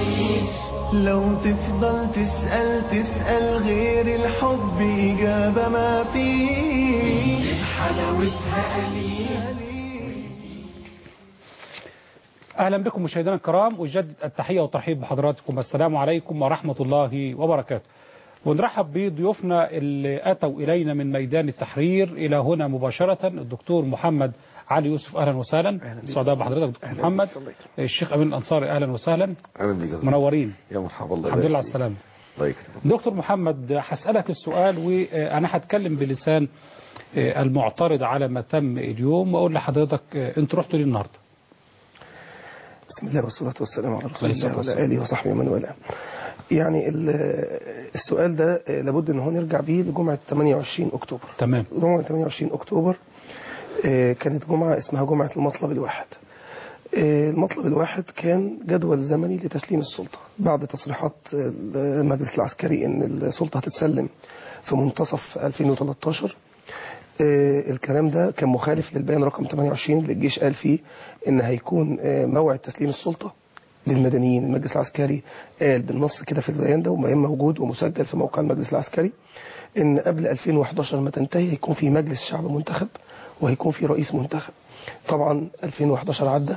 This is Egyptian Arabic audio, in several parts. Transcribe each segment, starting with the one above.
نعيش لو تفضل تسأل تسأل غير الحب إجابة ما فيش حلاوتها قليل أهلا بكم مشاهدينا الكرام أجدد التحية والترحيب بحضراتكم السلام عليكم ورحمة الله وبركاته ونرحب بضيوفنا اللي أتوا إلينا من ميدان التحرير إلى هنا مباشرة الدكتور محمد علي يوسف أهلا وسهلا سعداء بحضرتك دكتور محمد الشيخ أمين الأنصاري أهلا وسهلا اهلا بيك يا زلمة. منورين يا مرحبا الله الحمد لله على يبارك فيك. السلامة الله يكرمك دكتور محمد هسألك السؤال وأنا هتكلم بلسان المعترض على ما تم اليوم وأقول لحضرتك أنتوا رحتوا ليه النهارده؟ بسم الله والصلاة والسلام على رسول عليه الصلاة الله وعلى والسلام. آله وصحبه ومن والاه. يعني ال- السؤال ده لابد ان هو نرجع بيه لجمعة 28 أكتوبر. تمام جمعة 28 أكتوبر آه، كانت جمعة اسمها جمعة المطلب الواحد. آه، المطلب الواحد كان جدول زمني لتسليم السلطة بعد تصريحات المجلس العسكري ان السلطة هتتسلم في منتصف 2013 آه، الكلام ده كان مخالف للبيان رقم 28 اللي الجيش قال فيه ان هيكون آه، موعد تسليم السلطة للمدنيين المجلس العسكري قال بالنص كده في البيان ده وبيان موجود ومسجل في موقع المجلس العسكري ان قبل 2011 ما تنتهي هيكون في مجلس شعب منتخب وهيكون في رئيس منتخب طبعا 2011 عدى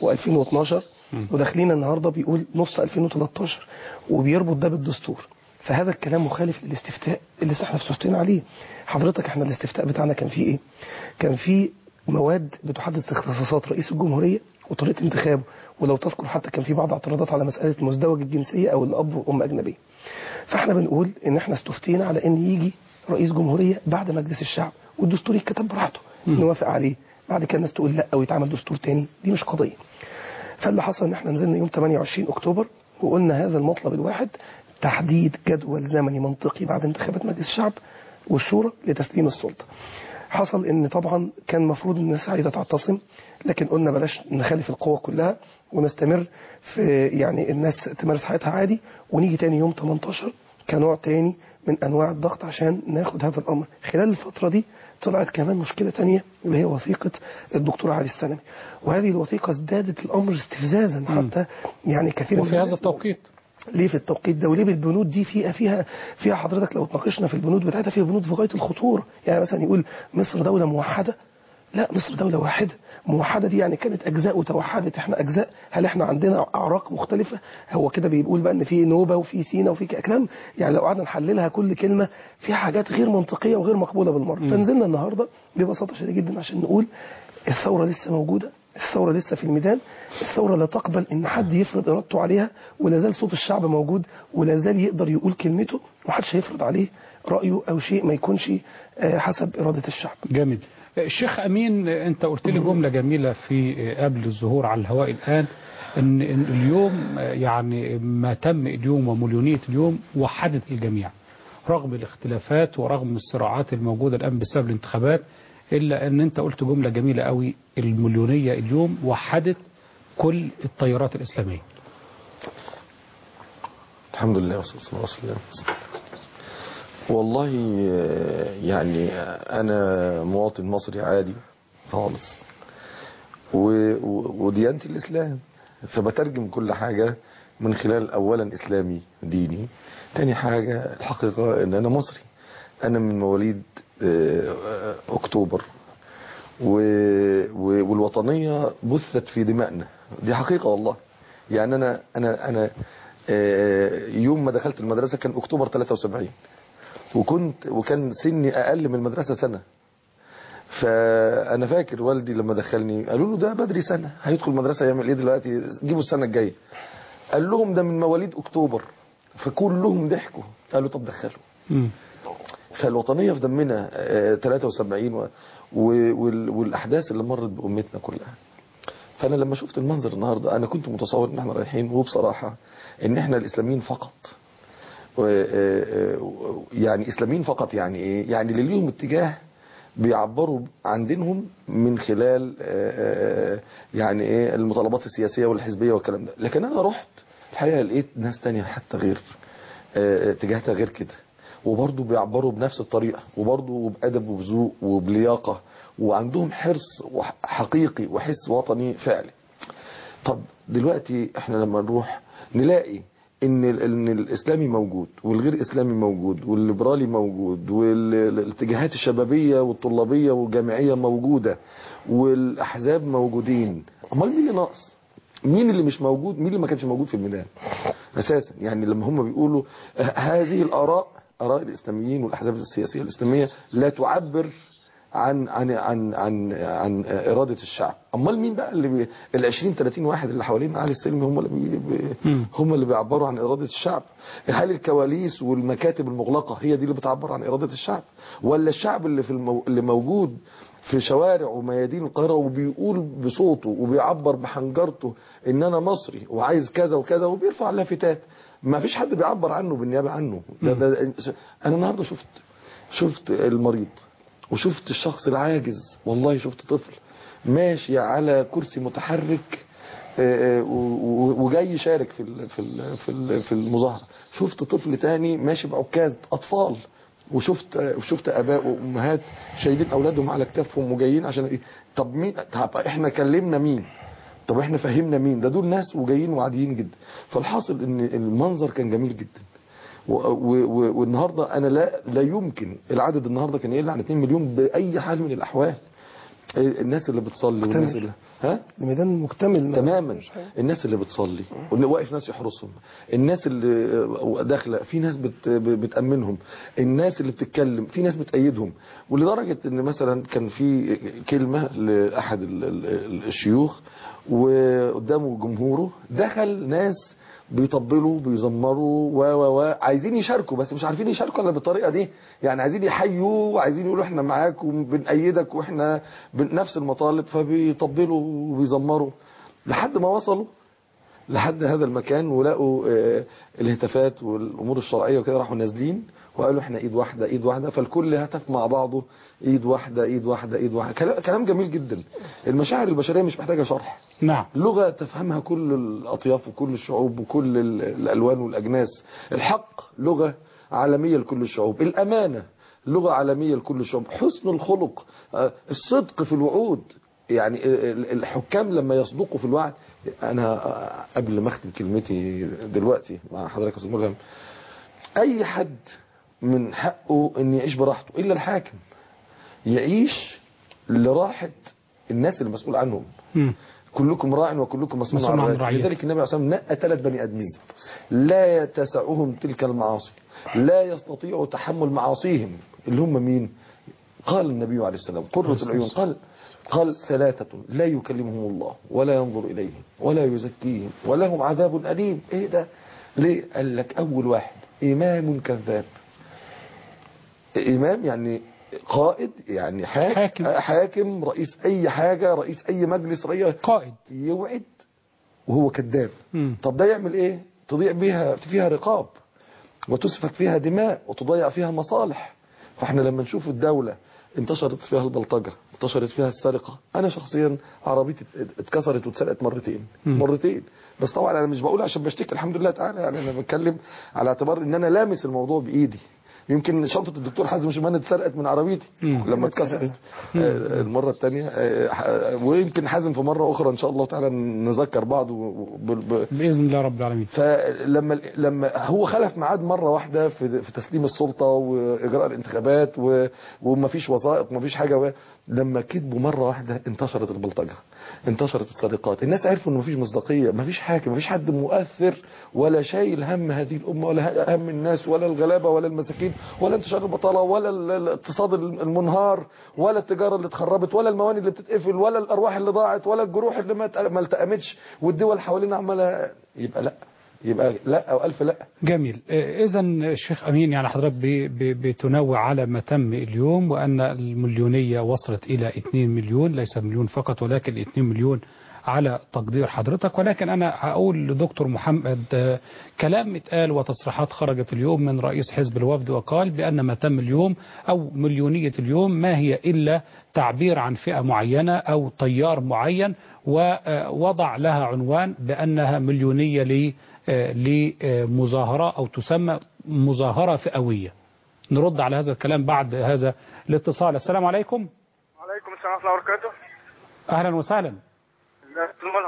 و2012 وداخلين النهارده بيقول نص 2013 وبيربط ده بالدستور فهذا الكلام مخالف للاستفتاء اللي احنا استفتينا عليه حضرتك احنا الاستفتاء بتاعنا كان فيه ايه كان فيه مواد بتحدد اختصاصات رئيس الجمهورية وطريقة انتخابه ولو تذكر حتى كان في بعض اعتراضات على مسألة مزدوج الجنسية أو الأب وأم أجنبية فاحنا بنقول إن احنا استفتينا على إن يجي رئيس جمهورية بعد مجلس الشعب والدستور يتكتب براحته نوافق عليه بعد كده الناس تقول لا أو يتعمل دستور تاني دي مش قضية فاللي حصل ان احنا نزلنا يوم 28 اكتوبر وقلنا هذا المطلب الواحد تحديد جدول زمني منطقي بعد انتخابات مجلس الشعب والشورى لتسليم السلطه. حصل ان طبعا كان المفروض الناس عايزه تعتصم لكن قلنا بلاش نخالف القوى كلها ونستمر في يعني الناس تمارس حياتها عادي ونيجي تاني يوم 18 كنوع تاني من انواع الضغط عشان ناخد هذا الامر خلال الفتره دي طلعت كمان مشكله تانية اللي هي وثيقه الدكتور علي السلمي وهذه الوثيقه ازدادت الامر استفزازا حتى يعني كثير من وفي هذا الناس التوقيت ليه في التوقيت ده وليه بالبنود دي فيها فيها فيها حضرتك لو اتناقشنا في البنود بتاعتها فيها بنود في غايه الخطوره يعني مثلا يقول مصر دوله موحده لا مصر دولة واحدة موحدة دي يعني كانت أجزاء وتوحدت احنا أجزاء هل احنا عندنا أعراق مختلفة هو كده بيقول بقى إن في نوبة وفي سينا وفي ك- كلام يعني لو قعدنا نحللها كل كلمة فيها حاجات غير منطقية وغير مقبولة بالمرة فنزلنا النهاردة ببساطة شديدة جدا عشان نقول الثورة لسه موجودة الثورة لسه في الميدان الثورة لا تقبل ان حد يفرض ارادته عليها ولا زال صوت الشعب موجود ولا زال يقدر يقول كلمته ومحدش هيفرض عليه رأيه او شيء ما يكونش آه، حسب إرادة الشعب جميل الشيخ أمين أنت قلت لي جملة جميلة في قبل الظهور على الهواء الآن إن إن اليوم يعني ما تم اليوم ومليونية اليوم وحدت الجميع رغم الاختلافات ورغم الصراعات الموجودة الآن بسبب الانتخابات إلا أن أنت قلت جملة جميلة قوي المليونية اليوم وحدت كل التيارات الإسلامية الحمد لله والصلاة والسلام والله آه، يعني أنا مواطن مصري عادي خالص و- و- وديانتي الإسلام فبترجم كل حاجة من خلال أولا إسلامي ديني تاني حاجة الحقيقة إن أنا مصري أنا من مواليد آه، آه، أكتوبر و- و- والوطنية بثت في دمائنا دي حقيقة والله يعني أنا أنا أنا آه، يوم ما دخلت المدرسة كان أكتوبر 73 وكنت وكان سني أقل من المدرسة سنة فأنا فاكر والدي لما دخلني قالوا له ده بدري سنة هيدخل المدرسة يعمل إيه دلوقتي جيبوا السنة الجاية قال لهم ده من مواليد أكتوبر فكلهم ضحكوا قالوا طب دخلوا مم. فالوطنية في دمنا آه، 73 و- و- وال- والأحداث اللي مرت بأمتنا كلها فأنا لما شفت المنظر النهاردة أنا كنت متصور إن احنا رايحين وبصراحة إن احنا الإسلاميين فقط و- آه، آه، يعني إسلاميين فقط يعني إيه؟ يعني اللي ليهم اتجاه بيعبروا عن دينهم من خلال آه، آه، يعني ايه المطالبات السياسية والحزبية والكلام ده لكن انا رحت الحقيقة لقيت ناس تانية حتى غير آه، اتجاهاتها غير كده وبرضه بيعبروا بنفس الطريقة وبرضه بأدب وبذوق وبلياقة وعندهم حرص وح- حقيقي وحس وطني فعلي طب دلوقتي احنا لما نروح نلاقي ان ال- ان الاسلامي موجود والغير اسلامي موجود والليبرالي موجود والاتجاهات الشبابيه والطلابيه والجامعيه موجوده والاحزاب موجودين امال مين اللي ناقص مين اللي مش موجود مين اللي ما كانش موجود في الميدان اساسا يعني لما هم بيقولوا ه- هذه الاراء اراء الاسلاميين والاحزاب السياسيه الاسلاميه لا تعبر عن عن عن عن عن اراده الشعب امال مين بقى اللي بي ال 20 30 واحد اللي حوالين علي السلمي هم اللي بي بي مم. هم اللي بيعبروا عن اراده الشعب هل الكواليس والمكاتب المغلقه هي دي اللي بتعبر عن اراده الشعب ولا الشعب اللي في المو... اللي موجود في شوارع وميادين القاهره وبيقول بصوته وبيعبر بحنجرته ان انا مصري وعايز كذا وكذا وبيرفع لافتات ما فيش حد بيعبر عنه بالنيابه عنه ده ده انا النهارده شفت شفت المريض وشفت الشخص العاجز والله شفت طفل ماشي على كرسي متحرك آه، آه، و- و- وجاي يشارك في ال- في ال- في ال- في المظاهره شفت طفل تاني ماشي بعكاز اطفال وشفت آه، وشفت اباء وامهات شايلين اولادهم على كتافهم وجايين عشان ايه طب مين طب احنا كلمنا مين طب احنا فهمنا مين ده دول ناس وجايين وعاديين جدا فالحاصل ان المنظر كان جميل جدا و- و- و- والنهارده انا لا لا يمكن العدد النهارده كان يقل عن 2 مليون باي حال من الاحوال الناس اللي بتصلي والناس مكتمل. اللي ها الميدان مكتمل ما- تماما مش حاجة. الناس اللي بتصلي واللي واقف ناس يحرسهم الناس اللي داخله في ناس بت بتامنهم الناس اللي بتتكلم في ناس بتأيدهم ولدرجه ان مثلا كان في كلمه لاحد ال- ال- الشيوخ وقدامه جمهوره دخل ناس بيطبلوا بيزمروا و و و عايزين يشاركوا بس مش عارفين يشاركوا الا بالطريقه دي يعني عايزين يحيوا وعايزين يقولوا احنا معاك وبنأيدك واحنا بنفس المطالب فبيطبلوا وبيزمروا لحد ما وصلوا لحد هذا المكان ولقوا آه، الهتافات والامور الشرعيه وكده راحوا نازلين وقالوا احنا ايد واحده ايد واحده فالكل هتف مع بعضه ايد واحده ايد واحده ايد واحده كلام- كلام جميل جدا المشاعر البشريه مش محتاجه شرح نعم لغة تفهمها كل الأطياف وكل الشعوب وكل ال- الألوان والأجناس الحق لغة عالمية لكل الشعوب الأمانة لغة عالمية لكل الشعوب حسن الخلق آه، الصدق في الوعود يعني ال- الحكام لما يصدقوا في الوعد أنا آه، قبل ما أختم كلمتي دلوقتي مع حضرتك يا أستاذ ملهم أي حد من حقه أن يعيش براحته إلا الحاكم يعيش لراحة الناس اللي مسؤول عنهم مم. كلكم راع وكلكم مسؤول مسؤول عن عن رعيته رعيته. لذلك النبي عليه الصلاه والسلام نقى ثلاث بني ادمين لا يتسعهم تلك المعاصي لا يستطيعوا تحمل معاصيهم اللي هم مين قال النبي عليه السلام قرة العيون قال قال ثلاثة لا يكلمهم الله ولا ينظر إليهم ولا يزكيهم ولهم عذاب أليم إيه ده ليه قال لك أول واحد إمام كذاب إمام يعني قائد يعني حاكم, حاكم. حاكم رئيس أي حاجة رئيس أي مجلس رئيس قائد يوعد وهو كذاب مم. طب ده يعمل ايه تضيع بيها فيها رقاب وتسفك فيها دماء وتضيع فيها مصالح فاحنا لما نشوف الدولة انتشرت فيها البلطجة انتشرت فيها السرقة انا شخصيا عربيتي ات- اتكسرت واتسرقت مرتين مم. مرتين بس طبعا انا مش بقول عشان بشتكي الحمد لله تعالى يعني انا بتكلم على اعتبار ان انا لامس الموضوع بايدي يمكن شنطة الدكتور حازم شمال اتسرقت من عربيتي مم. لما اتكسرت آه، المرة الثانية ويمكن حازم في مرة أخرى إن شاء الله تعالى نذكر بعض و- و- بال- ب- بإذن الله رب العالمين فلما لما هو خلف ميعاد مره واحده في في تسليم السلطه واجراء الانتخابات و- ومفيش وثائق مفيش حاجه و- لما كذبوا مره واحده انتشرت البلطجه انتشرت السرقات الناس عرفوا ان مفيش مصداقيه مفيش حاكم مفيش حد مؤثر ولا شايل هم هذه الامه ولا هم الناس ولا الغلابه ولا المساكين ولا انتشار البطاله ولا ال- الاقتصاد المنهار ولا التجاره اللي اتخربت ولا الموانئ اللي بتتقفل ولا الارواح اللي ضاعت ولا الجروح اللي ما ات- ما التأمتش والدول حوالينا عماله يبقى لا يبقى لا او الف لا جميل إذا الشيخ أمين يعني حضرتك بي- بي- بتنوع على ما تم اليوم وأن المليونية وصلت إلى 2 مليون ليس مليون فقط ولكن 2 مليون على تقدير حضرتك ولكن أنا هقول لدكتور محمد آه، كلام اتقال وتصريحات خرجت اليوم من رئيس حزب الوفد وقال بأن ما تم اليوم أو مليونية اليوم ما هي إلا تعبير عن فئة معينة أو تيار معين ووضع لها عنوان بأنها مليونية ل آه، لمظاهرة أو تسمى مظاهرة فئوية نرد على هذا الكلام بعد هذا الاتصال السلام عليكم وعليكم السلام ورحمة الله وبركاته أهلا وسهلا لا تزملهم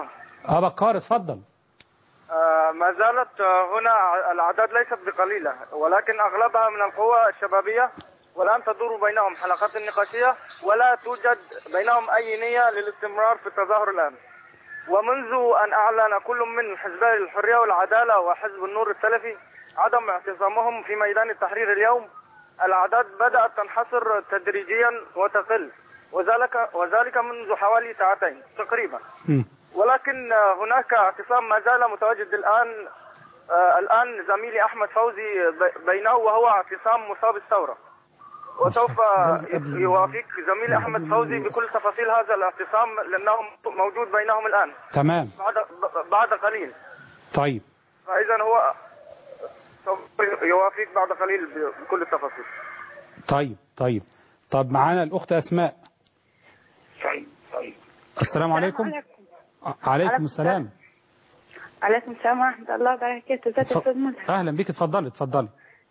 اه بكار اتفضل آه، ما زالت آه، هنا الأعداد ليست بقليلة ولكن أغلبها من القوى الشبابية والآن تدور بينهم حلقات نقاشية ولا توجد بينهم أي نية للاستمرار في التظاهر الآن ومنذ أن أعلن كل من حزبي الحرية والعدالة وحزب النور السلفي عدم اعتصامهم في ميدان التحرير اليوم الأعداد بدأت تنحصر تدريجيا وتقل وذلك وذلك منذ حوالي ساعتين تقريبا مم. ولكن آه، هناك اعتصام ما زال متواجد الآن آه، الآن زميلي أحمد فوزي ب- بينه وهو اعتصام مصاب الثورة وسوف ده قبل- يوافيك زميلي أحمد فوزي بكل تفاصيل هذا الاعتصام لأنه موجود بينهم الآن تمام بعد ب- بعد قليل طيب فإذا هو سوف يوافيك بعد قليل ب- بكل التفاصيل طيب طيب طب معانا الأخت أسماء السلام عليكم عليكم السلام عليكم السلام ورحمة الله وبركاته ازيك يا اتفضل. أستاذ ملهم أهلا بك اتفضلي اتفضلي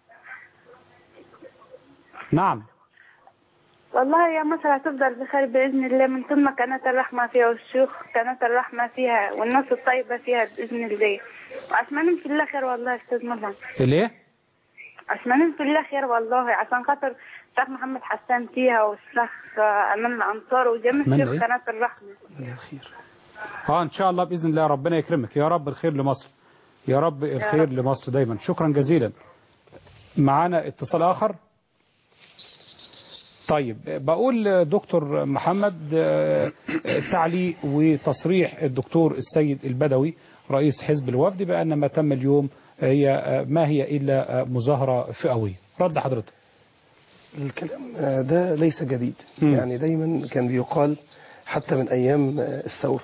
نعم والله يا مصر هتفضل بخير بإذن الله من طول ما قناة الرحمة فيها والشيوخ قناة الرحمة فيها والناس الطيبة فيها بإذن الله وأسمانهم في الله خير والله يا أستاذ ملهم ليه أسمانهم في الله خير والله عشان خاطر الشيخ محمد حسان فيها والشيخ آه، أمان الأنصار وجميع أمان شيوخ إيه؟ قناة الرحمة الله الخير اه ان شاء الله باذن الله ربنا يكرمك يا رب الخير لمصر يا رب الخير رب. لمصر دايما شكرا جزيلا معانا اتصال اخر طيب بقول دكتور محمد آه، تعليق وتصريح الدكتور السيد البدوي رئيس حزب الوفد بأن ما تم اليوم هي آه، ما هي إلا آه، مظاهرة فئوية رد حضرتك الكلام آه، ده ليس جديد مم. يعني دايما كان بيقال حتى من أيام آه، الثورة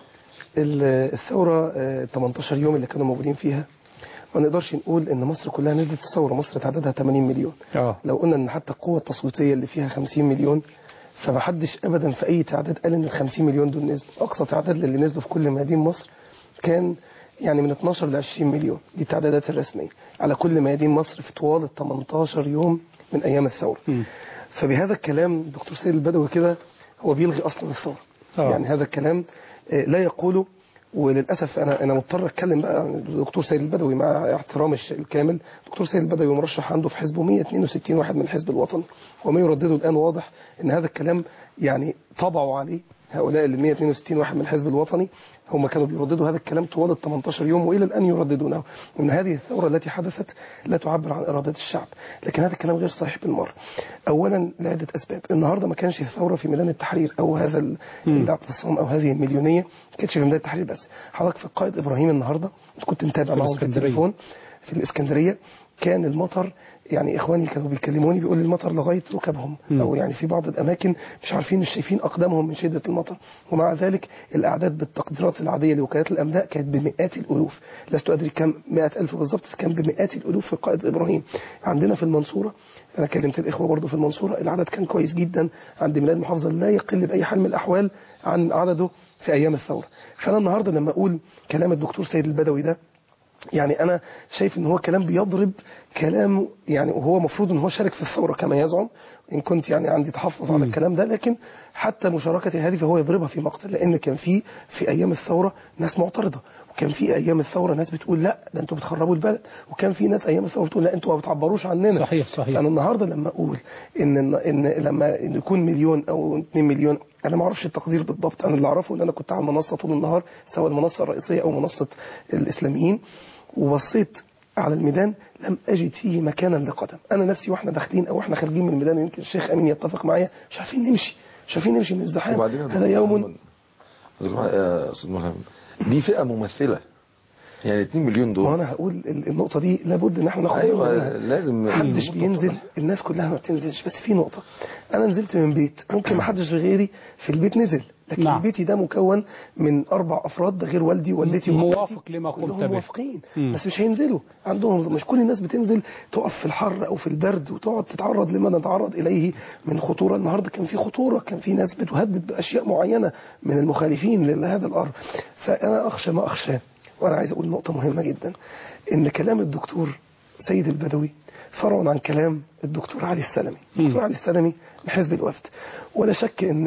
ال- الثورة آه، 18 يوم اللي كانوا موجودين فيها ما نقدرش نقول ان مصر كلها نزلت الثورة مصر تعدادها 80 مليون اه لو قلنا ان حتى القوة التصويتية اللي فيها 50 مليون فمحدش ابدا في اي تعداد قال ان ال 50 مليون دول نزلوا اقصى تعداد للي نزلوا في كل ميادين مصر كان يعني من 12 ل 20 مليون دي التعدادات الرسمية على كل ميادين مصر في طوال ال 18 يوم من ايام الثورة مم. فبهذا الكلام الدكتور سيد البدوي كده هو بيلغي اصلا الثورة آه. يعني هذا الكلام آه، لا يقوله وللاسف انا انا مضطر اتكلم بقى عن الدكتور سيد البدوي مع احترام الش- الكامل الدكتور سيد البدوي مرشح عنده في حزبه 162 واحد من الحزب الوطني وما يردده الان واضح ان هذا الكلام يعني طبعوا عليه هؤلاء ال 162 واحد من الحزب الوطني هم كانوا بيرددوا هذا الكلام طوال ال 18 يوم والى الان يرددونه وان هذه الثوره التي حدثت لا تعبر عن اراده الشعب لكن هذا الكلام غير صحيح بالمره اولا لعده اسباب النهارده ما كانش الثوره في ميدان التحرير او هذا ال- الاعتصام او هذه المليونيه ما كانتش في ميدان التحرير بس حضرتك في القائد ابراهيم النهارده كنت متابع في معاهم في الإسكندرية. التليفون في الاسكندريه كان المطر يعني اخواني كانوا بيكلموني بيقول لي المطر لغايه ركبهم مم. او يعني في بعض الاماكن مش عارفين مش شايفين اقدامهم من شده المطر ومع ذلك الاعداد بالتقديرات العاديه لوكالات الانباء كانت بمئات الالوف لست ادري كم مئة الف بالظبط بس كان بمئات الالوف في قائد ابراهيم عندنا في المنصوره انا كلمت الاخوه برضه في المنصوره العدد كان كويس جدا عند ميلاد محافظه لا يقل باي حال من الاحوال عن عدده في ايام الثوره فانا النهارده لما اقول كلام الدكتور سيد البدوي ده يعني انا شايف ان هو كلام بيضرب كلام يعني وهو مفروض ان هو شارك في الثوره كما يزعم ان كنت يعني عندي تحفظ على الكلام ده لكن حتى مشاركتي هذه فهو يضربها في مقتل لان كان في في ايام الثوره ناس معترضه وكان في ايام الثوره ناس بتقول لا ده انتوا بتخربوا البلد وكان في ناس ايام الثوره بتقول لا انتوا ما بتعبروش عننا صحيح صحيح انا النهارده لما اقول ان ان لما إن يكون مليون او 2 مليون انا ما اعرفش التقدير بالضبط انا اللي اعرفه ان انا كنت على المنصه طول النهار سواء المنصه الرئيسيه او منصه الاسلاميين وبصيت على الميدان لم اجد فيه مكانا لقدم انا نفسي واحنا داخلين او احنا خارجين من الميدان ويمكن الشيخ امين يتفق معايا مش عارفين نمشي مش عارفين نمشي من الزحام وبعدين يا هذا دكتور يوم محمد، يا استاذ ملهم دي فئه ممثله يعني 2 مليون دول وانا هقول ال- النقطه دي لابد ان احنا ناخد ايوه بالنا منها. لازم محدش نقطة بينزل طبعا. الناس كلها ما بتنزلش بس في نقطة أنا نزلت من بيت ممكن ما حدش غيري في البيت نزل لكن نعم. نعم. بيتي ده مكون من أربع أفراد ده غير والدي ووالدتي موافق وأخواتي. لما قلت كلهم به. موافقين مم. بس مش هينزلوا عندهم مش كل الناس بتنزل تقف في الحر أو في البرد وتقعد تتعرض لما نتعرض إليه من خطورة النهاردة كان في خطورة كان في ناس بتهدد بأشياء معينة من المخالفين لهذا الأمر فأنا أخشى ما أخشاه وأنا عايز أقول نقطة مهمة جدا إن كلام الدكتور سيد البدوي فرع عن كلام الدكتور علي السلمي الدكتور علي السلمي من حزب الوفد ولا شك ان ايه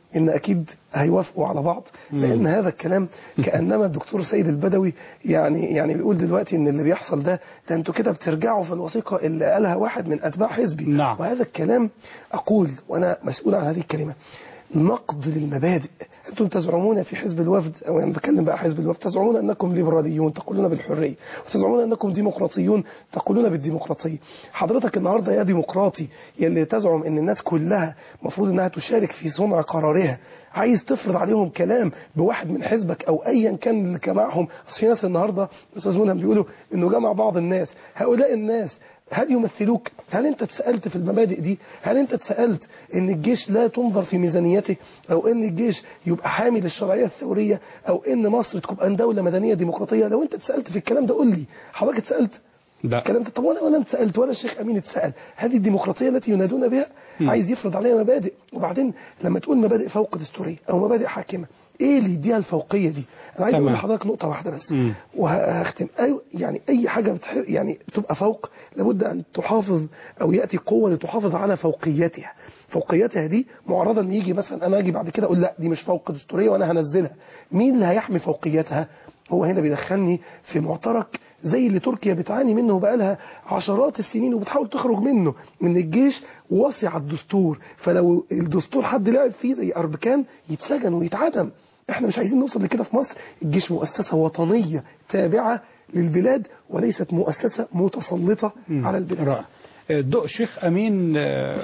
ان اكيد هيوافقوا على بعض لان هذا الكلام كانما الدكتور سيد البدوي يعني يعني بيقول دلوقتي ان اللي بيحصل ده ده انتوا كده بترجعوا في الوثيقه اللي قالها واحد من اتباع حزبي نعم. وهذا الكلام اقول وانا مسؤول عن هذه الكلمه نقد للمبادئ انتم تزعمون في حزب الوفد او انا بتكلم بقى حزب الوفد تزعمون انكم ليبراليون تقولون بالحريه وتزعمون انكم ديمقراطيون تقولون بالديمقراطيه حضرتك النهارده يا ديمقراطي يا اللي تزعم ان الناس كلها المفروض انها تشارك في صنع قرارها عايز تفرض عليهم كلام بواحد من حزبك او ايا كان اللي جمعهم اصل في ناس النهارده استاذ ملهم بيقولوا انه جمع بعض الناس هؤلاء الناس هل يمثلوك هل انت اتسالت في المبادئ دي هل انت اتسالت ان الجيش لا تنظر في ميزانيته او ان الجيش يبقى حامي للشرعيه الثوريه او ان مصر تبقى دوله مدنيه ديمقراطيه لو انت اتسالت في الكلام ده قول لي حضرتك اتسالت لا الكلام ده طب ولا ولا انت سالت ولا الشيخ امين اتسال هذه الديمقراطيه التي ينادون بها عايز يفرض عليها مبادئ وبعدين لما تقول مبادئ فوق دستوريه او مبادئ حاكمه ايه اللي يديها الفوقيه دي انا عايز اقول تمام. لحضرتك نقطه واحده بس مم. وهختم أي يعني اي حاجه بتح... يعني تبقى فوق لابد ان تحافظ او ياتي قوه لتحافظ على فوقيتها فوقيتها دي معرضه ان يجي مثلا انا اجي بعد كده اقول لا دي مش فوق دستوريه وانا هنزلها مين اللي هيحمي فوقيتها هو هنا بيدخلني في معترك زي اللي تركيا بتعاني منه بقالها عشرات السنين وبتحاول تخرج منه من الجيش وصي الدستور فلو الدستور حد لعب فيه زي اربكان يتسجن ويتعدم احنا مش عايزين نوصل لكده في مصر الجيش مؤسسة وطنية تابعة للبلاد وليست مؤسسة متسلطة على البلاد رائع دو شيخ أمين آه،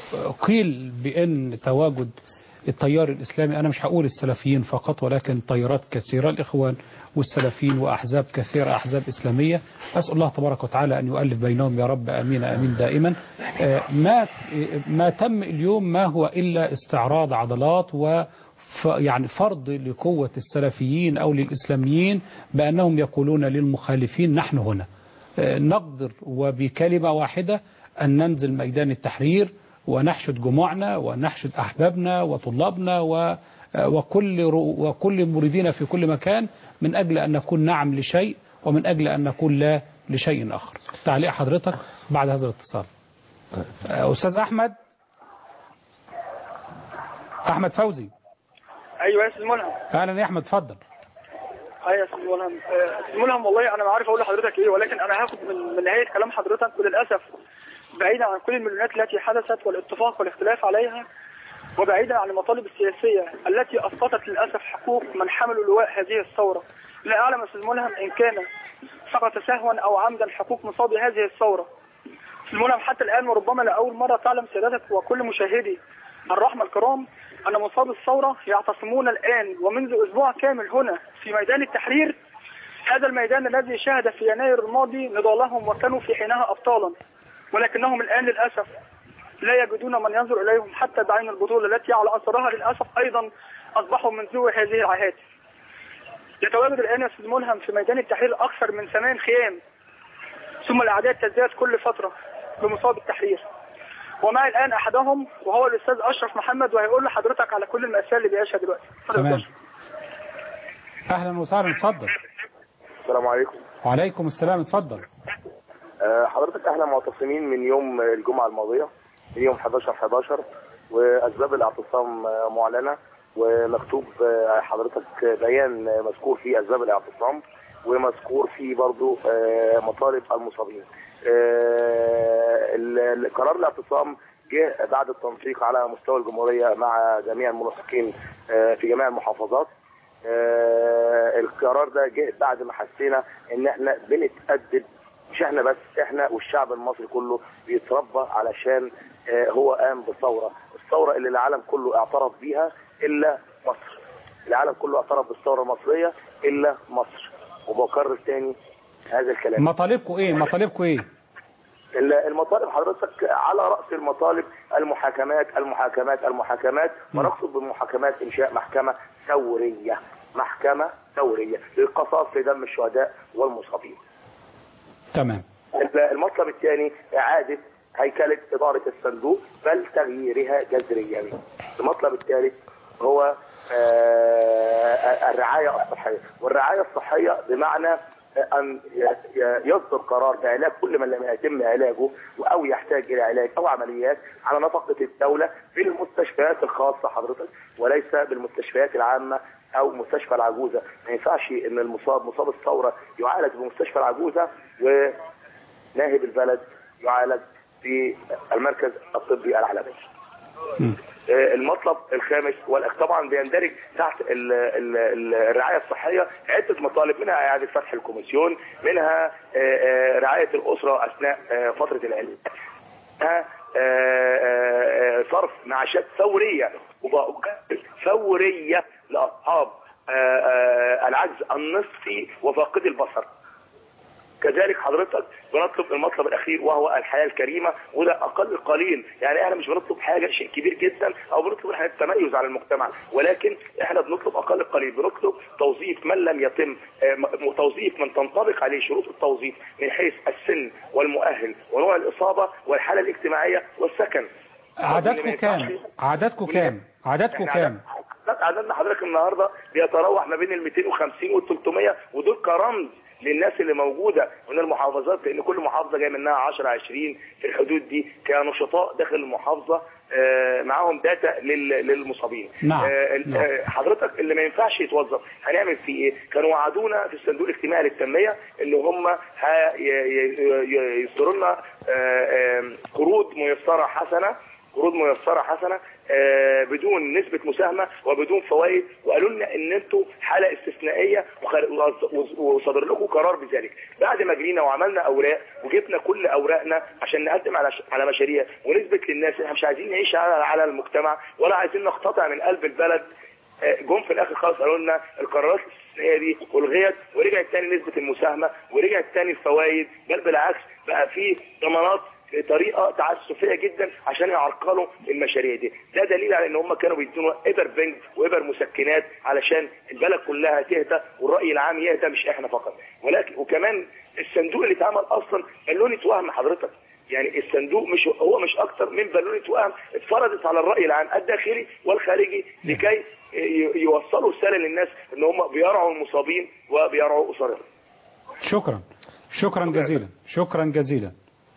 قيل بأن تواجد التيار الإسلامي أنا مش هقول السلفيين فقط ولكن تيارات كثيرة الإخوان والسلفيين وأحزاب كثيرة أحزاب إسلامية أسأل الله تبارك وتعالى أن يؤلف بينهم يا رب أمين أمين دائما آه، ما ما تم اليوم ما هو إلا استعراض عضلات و ف- يعني فرض لقوة السلفيين أو للإسلاميين بأنهم يقولون للمخالفين نحن هنا آه، نقدر وبكلمة واحدة أن ننزل ميدان التحرير ونحشد جموعنا ونحشد أحبابنا وطلابنا و آه، وكل رو- وكل مريدين في كل مكان من أجل أن نكون نعم لشيء ومن أجل أن نكون لا لشيء آخر تعليق حضرتك بعد هذا الاتصال آه، أستاذ أحمد أحمد فوزي ايوه يا استاذ ملهم أهلا يا أحمد اتفضل ايوه يا استاذ ملهم آه، استاذ ملهم والله انا ما عارف اقول لحضرتك ايه ولكن انا هاخد من, من نهايه كلام حضرتك وللاسف بعيدا عن كل المليونات التي حدثت والاتفاق والاختلاف عليها وبعيدا عن المطالب السياسيه التي اسقطت للاسف حقوق من حملوا لواء هذه الثوره لا اعلم يا استاذ ملهم ان كان سقط سهوا او عمدا حقوق مصابي هذه الثوره استاذ ملهم حتى الان وربما لاول مره تعلم سيادتك وكل مشاهدي الرحمه الكرام ان مصاب الثوره يعتصمون الان ومنذ اسبوع كامل هنا في ميدان التحرير هذا الميدان الذي شهد في يناير الماضي نضالهم وكانوا في حينها ابطالا ولكنهم الان للاسف لا يجدون من ينظر اليهم حتى بعين البطوله التي على اثرها للاسف ايضا اصبحوا من ذوي هذه العهات. يتواجد الان يا استاذ ملهم في ميدان التحرير اكثر من ثمان خيام ثم الاعداد تزداد كل فتره بمصاب التحرير. ومعي الان احدهم وهو الاستاذ اشرف محمد وهيقول لحضرتك على كل الماساه اللي بيعيشها دلوقتي. اتفضل يا تمام أستاذ. أهلا وسهلا اتفضل السلام عليكم وعليكم السلام اتفضل آه، حضرتك احنا معتصمين من يوم الجمعة الماضية من يوم 11 11 واسباب الاعتصام آه، معلنة ومكتوب آه، حضرتك بيان آه، مذكور فيه اسباب الاعتصام ومذكور فيه برضو آه، مطالب المصابين آه، ال- ال- قرار الاعتصام جه بعد التنسيق على مستوى الجمهورية مع جميع المنسقين آه، في جميع المحافظات آه، القرار ده جه بعد ما حسينا ان احنا بنتأدب مش احنا بس احنا والشعب المصري كله بيتربى علشان آه، هو قام بثوره، الثوره اللي العالم كله اعترف بيها الا مصر. العالم كله اعترف بالثوره المصريه الا مصر. وبكرر تاني هذا الكلام. مطالبكم ايه مطالبكم ايه ال- المطالب حضرتك على راس المطالب المحاكمات المحاكمات المحاكمات ونقصد بالمحاكمات انشاء محكمه ثوريه محكمه ثوريه للقصاص في دم الشهداء والمصابين. تمام المطلب الثاني إعادة هيكلة إدارة الصندوق بل تغييرها جذريا المطلب الثالث هو آه، الرعاية الصحية والرعاية الصحية بمعنى ان ي- ي- يصدر قرار بعلاج كل من لم يتم علاجه او يحتاج الى علاج او عمليات على نفقه الدوله في المستشفيات الخاصه حضرتك وليس بالمستشفيات العامه او مستشفى العجوزه ما ينفعش ان المصاب مصاب الثوره يعالج بمستشفى العجوزه وناهب البلد يعالج في المركز الطبي العالمي مم. آه، المطلب الخامس والأخ طبعا بيندرج تحت ال- ال- ال- الرعايه الصحيه عده مطالب منها اعاده فتح الكوميسيون منها آه، آه، رعايه الاسره اثناء آه، فتره العلاج منها آه، آه، آه، صرف معاشات فوريه وبقى- فوريه لاصحاب آه، آه، العجز النصفي وفاقدي البصر كذلك حضرتك بنطلب المطلب الاخير وهو الحياه الكريمه وده اقل قليل يعني احنا مش بنطلب حاجه شيء كبير جدا او بنطلب احنا التميز على المجتمع ولكن احنا بنطلب اقل قليل بنطلب توظيف من لم يتم آه، م- توظيف من تنطبق عليه شروط التوظيف من حيث السن والمؤهل ونوع الاصابه والحاله الاجتماعيا والسكن عددكم كام عددكم كام عددكم احنا كام عدد- عددنا حضرتك النهارده بيتراوح ما بين ال 250 وال 300 ودول كرمز للناس اللي موجوده من المحافظات لان كل محافظه جاي منها 10 20 في الحدود دي كنشطاء داخل المحافظه آه، معاهم داتا لل- للمصابين نعم. آه، ال- نعم. آه، حضرتك اللي ما ينفعش يتوظف هنعمل فيه ايه؟ كانوا وعدونا في الصندوق الاجتماعي للتنميه ان هم ه- ي- ي- ي- يصدروا لنا آه، آم، قروض ميسره حسنه قروض ميسره حسنه آه، بدون نسبه مساهمه وبدون فوائد وقالوا لنا ان انتوا حاله استثنائيه وخر- وص- وصدر لكم قرار بذلك بعد ما جرينا وعملنا اوراق وجبنا كل اوراقنا عشان نقدم على ش- على مشاريع ونثبت للناس احنا مش عايزين نعيش على على المجتمع ولا عايزين نقتطع من قلب البلد آه، جم في الاخر خالص قالوا لنا القرارات الاستثنائيه دي الغيت ورجعت تاني نسبه المساهمه ورجعت تاني الفوائد بل بالعكس بقى في ضمانات بطريقه تعسفيه جدا عشان يعرقلوا المشاريع دي ده دليل على ان هم كانوا بيدونا ابر بنج وابر مسكنات علشان البلد كلها تهدى والراي العام يهدى مش احنا فقط ولكن وكمان الصندوق اللي اتعمل اصلا بالونه وهم حضرتك يعني الصندوق مش هو مش اكتر من بالونه وهم اتفرضت على الراي العام الداخلي والخارجي لكي ي- يوصلوا رساله للناس ان هم بيرعوا المصابين وبيرعوا اسرهم شكرا شكرا جزيلا شكرا جزيلا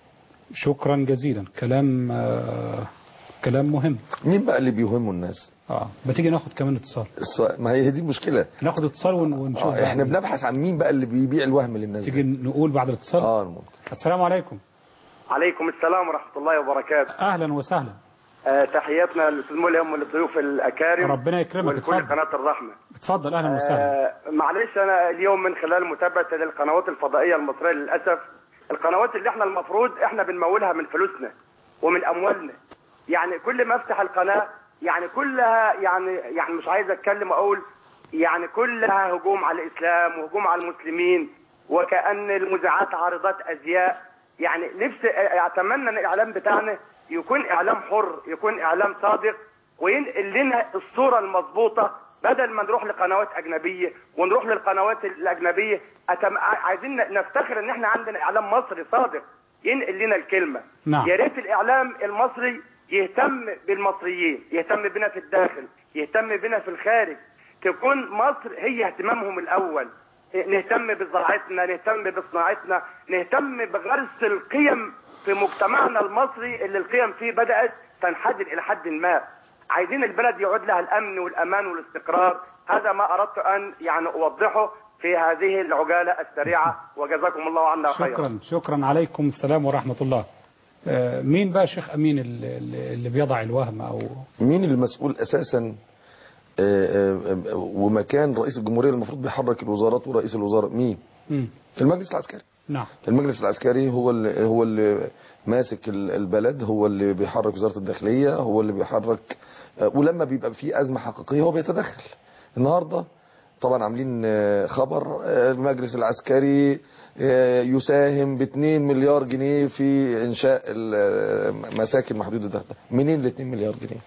شكرا جزيلا كلام آه كلام مهم مين بقى اللي بيوهموا الناس اه بتيجي ناخد كمان اتصال الص- ما هي دي المشكله ناخد اتصال ون- ونشوف آه بقى. احنا بنبحث عن مين بقى اللي بيبيع الوهم للناس تيجي دي. نقول بعد الاتصال اه ممكن. السلام عليكم عليكم السلام ورحمة الله وبركاته اهلا وسهلا آه تحياتنا للأستاذ ملهم وللضيوف الأكارم ربنا يكرمك ولكل اتفضل قناة الرحمة اتفضل اهلا وسهلا آه معلش أنا اليوم من خلال متابعة للقنوات الفضائية المصرية للأسف القنوات اللي احنا المفروض احنا بنمولها من فلوسنا ومن أموالنا يعني كل ما افتح القناة يعني كلها يعني يعني مش عايز اتكلم اقول يعني كلها هجوم على الاسلام وهجوم على المسلمين وكأن المذيعات عارضات ازياء يعني نفسي اتمنى ان الاعلام بتاعنا يكون اعلام حر يكون اعلام صادق وينقل لنا الصوره المضبوطه بدل ما نروح لقنوات اجنبيه ونروح للقنوات الاجنبيه أتم... عايزين نفتخر ان احنا عندنا اعلام مصري صادق ينقل لنا الكلمه نعم. يا ريت الاعلام المصري يهتم بالمصريين يهتم بنا في الداخل يهتم بنا في الخارج تكون مصر هي اهتمامهم الاول نهتم بزراعتنا نهتم بصناعتنا نهتم بغرس القيم في مجتمعنا المصري اللي القيم فيه بدأت تنحدر إلى حد ما عايزين البلد يعود لها الأمن والأمان والاستقرار هذا ما أردت أن يعني أوضحه في هذه العجالة السريعة وجزاكم الله عنا خيرا شكرا شكرا عليكم السلام ورحمة الله آه، مين بقى شيخ أمين اللي, اللي بيضع الوهم أو مين المسؤول اساسا آه، آه، آه، ومكان رئيس الجمهوريه المفروض بيحرك الوزارات ورئيس الوزراء مين مم. المجلس العسكري نعم المجلس العسكري هو اللي هو اللي ماسك ال- البلد هو اللي بيحرك وزاره الداخليه هو اللي بيحرك آه، ولما بيبقى في ازمه حقيقيه هو بيتدخل النهارده طبعا عاملين آه، خبر آه، المجلس العسكري آه، يساهم ب 2 مليار جنيه في انشاء ال- مساكن محدوده الدخل منين ال 2 مليار جنيه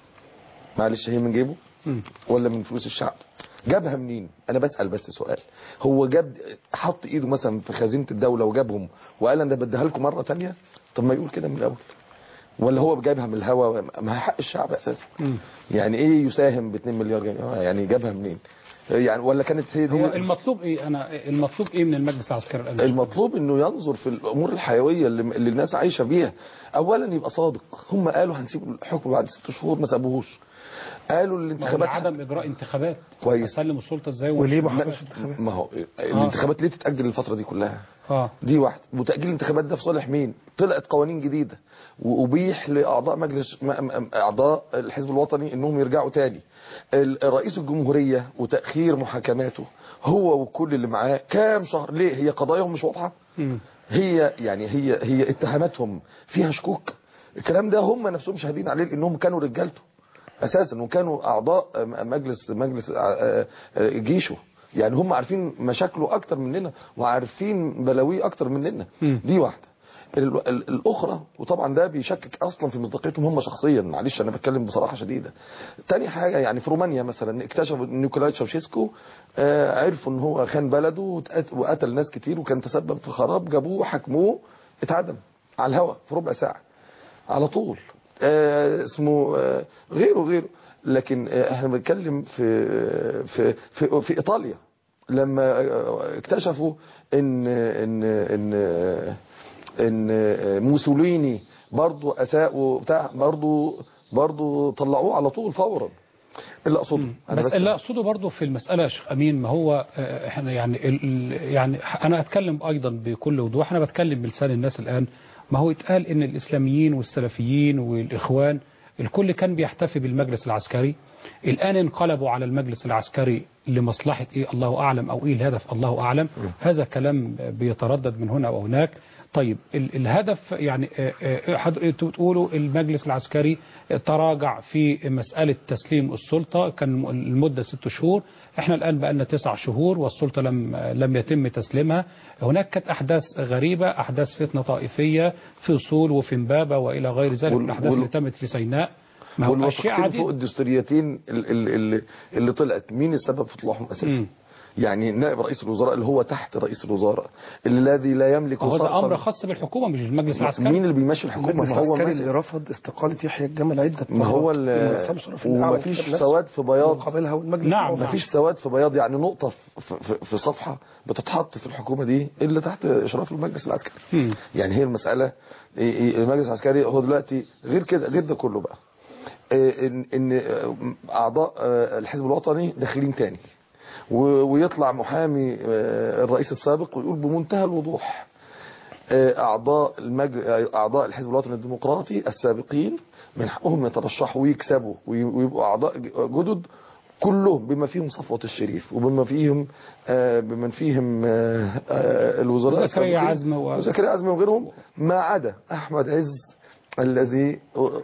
معلش هي من جيبه مم. ولا من فلوس الشعب جابها منين انا بسأل بس سؤال هو جاب حط ايده مثلا في خزينة الدولة وجابهم وقال انا بديها لكم مرة تانية طب ما يقول كده من الاول ولا هو جايبها من الهوا ما هي حق الشعب اساسا مم. يعني ايه يساهم ب 2 مليار جنيه آه، يعني جابها منين يعني ولا كانت هي دي هو المطلوب ايه انا المطلوب ايه من المجلس العسكري الان المطلوب انه ينظر في الامور الحيويه اللي, اللي الناس عايشه بيها اولا يبقى صادق هم قالوا هنسيب الحكم بعد ست شهور ما سابوهوش قالوا ما هو الانتخابات عدم اجراء انتخابات كويس. اسلم السلطه ازاي وليه ما لا، حصلش انتخابات ما هو الانتخابات ليه تتاجل الفتره دي كلها اه دي واحده وتاجيل الانتخابات ده في صالح مين طلعت قوانين جديده وابيح لاعضاء مجلس م- م- اعضاء الحزب الوطني انهم يرجعوا تاني ال- رئيس الجمهوريه وتاخير محاكماته هو وكل اللي معاه كام شهر ليه هي قضاياهم مش واضحه مم. هي يعني هي هي اتهاماتهم فيها شكوك الكلام ده هم نفسهم شاهدين عليه لانهم كانوا رجالته اساسا وكانوا اعضاء مجلس مجلس آه، آه، جيشه يعني هم عارفين مشاكله اكتر مننا وعارفين بلاويه اكتر مننا مم. دي واحده ال- ال- الاخرى وطبعا ده بيشكك اصلا في مصداقيتهم هم شخصيا معلش انا بتكلم بصراحه شديده تاني حاجه يعني في رومانيا مثلا اكتشفوا ان نيكولاي تشاوشيسكو آه، عرفوا ان هو خان بلده واتقت- وقتل ناس كتير وكان تسبب في خراب جابوه حكموه اتعدم على الهواء في ربع ساعه على طول آه، اسمه آه، غيره غيره لكن آه، احنا بنتكلم في في في, في ايطاليا لما آه، اكتشفوا ان ان ان ان موسوليني برضو اساء وبتاع برضو برضو طلعوه على طول فورا اللي اقصده انا بس اللي اقصده برضه في المساله يا شيخ امين ما هو آه، احنا يعني ال- ال- يعني انا اتكلم ايضا بكل وضوح انا بتكلم بلسان الناس الان ما هو يتقال ان الاسلاميين والسلفيين والاخوان الكل كان بيحتفي بالمجلس العسكري الان انقلبوا على المجلس العسكري لمصلحه ايه الله اعلم او ايه الهدف الله اعلم هذا كلام بيتردد من هنا او هناك طيب ال- الهدف يعني آه، آه، حضر- انتوا بتقولوا المجلس العسكري تراجع في مسألة تسليم السلطة كان المدة ست شهور احنا الآن بقالنا تسع شهور والسلطة لم لم يتم تسليمها هناك كانت أحداث غريبة أحداث فتنة طائفية في صول وفي امبابة وإلى غير ذلك وال- الأحداث وال- اللي تمت في سيناء ما هو أشياء والوثيقتين فوق عديدة الدستوريتين ال- ال- اللي, اللي طلعت مين السبب في طلوعهم اساسا مم. يعني نائب رئيس الوزراء اللي هو تحت رئيس الوزراء الذي لا يملك هو ده صرفاً. أمر خاص بالحكومة مش المجلس العسكري مين اللي بيمشي الحكومه المجلس ما هو العسكري ماسك- اللي رفض استقالة يحيى الجمل عدة ما هو مرات. ال- ومعتصم شرف الأعلى ومفيش وكتب نفسه سواد في بياض. مقابلها والمجلس نعم، العسكري. مفيش سواد في بياض يعني نقطة في, في, في صفحة بتتحط في الحكومة دي إلا تحت إشراف المجلس العسكري مم. يعني هي المسألة إيه- إيه المجلس العسكري هو دلوقتي غير كده غير ده كله بقى إيه إن, إن أعضاء آه، الحزب الوطني داخلين تاني و- ويطلع محامي آه، الرئيس السابق ويقول بمنتهى الوضوح آه، أعضاء المجل... أعضاء الحزب الوطني الديمقراطي السابقين من حقهم يترشحوا ويكسبوا وي- ويبقوا أعضاء جدد كلهم بما فيهم صفوة الشريف وبما فيهم آه، بمن فيهم آه، آه، الوزراء وزكريا السابقين. عزمي و- وزكريا عزمي وغيرهم ما عدا أحمد عز الذي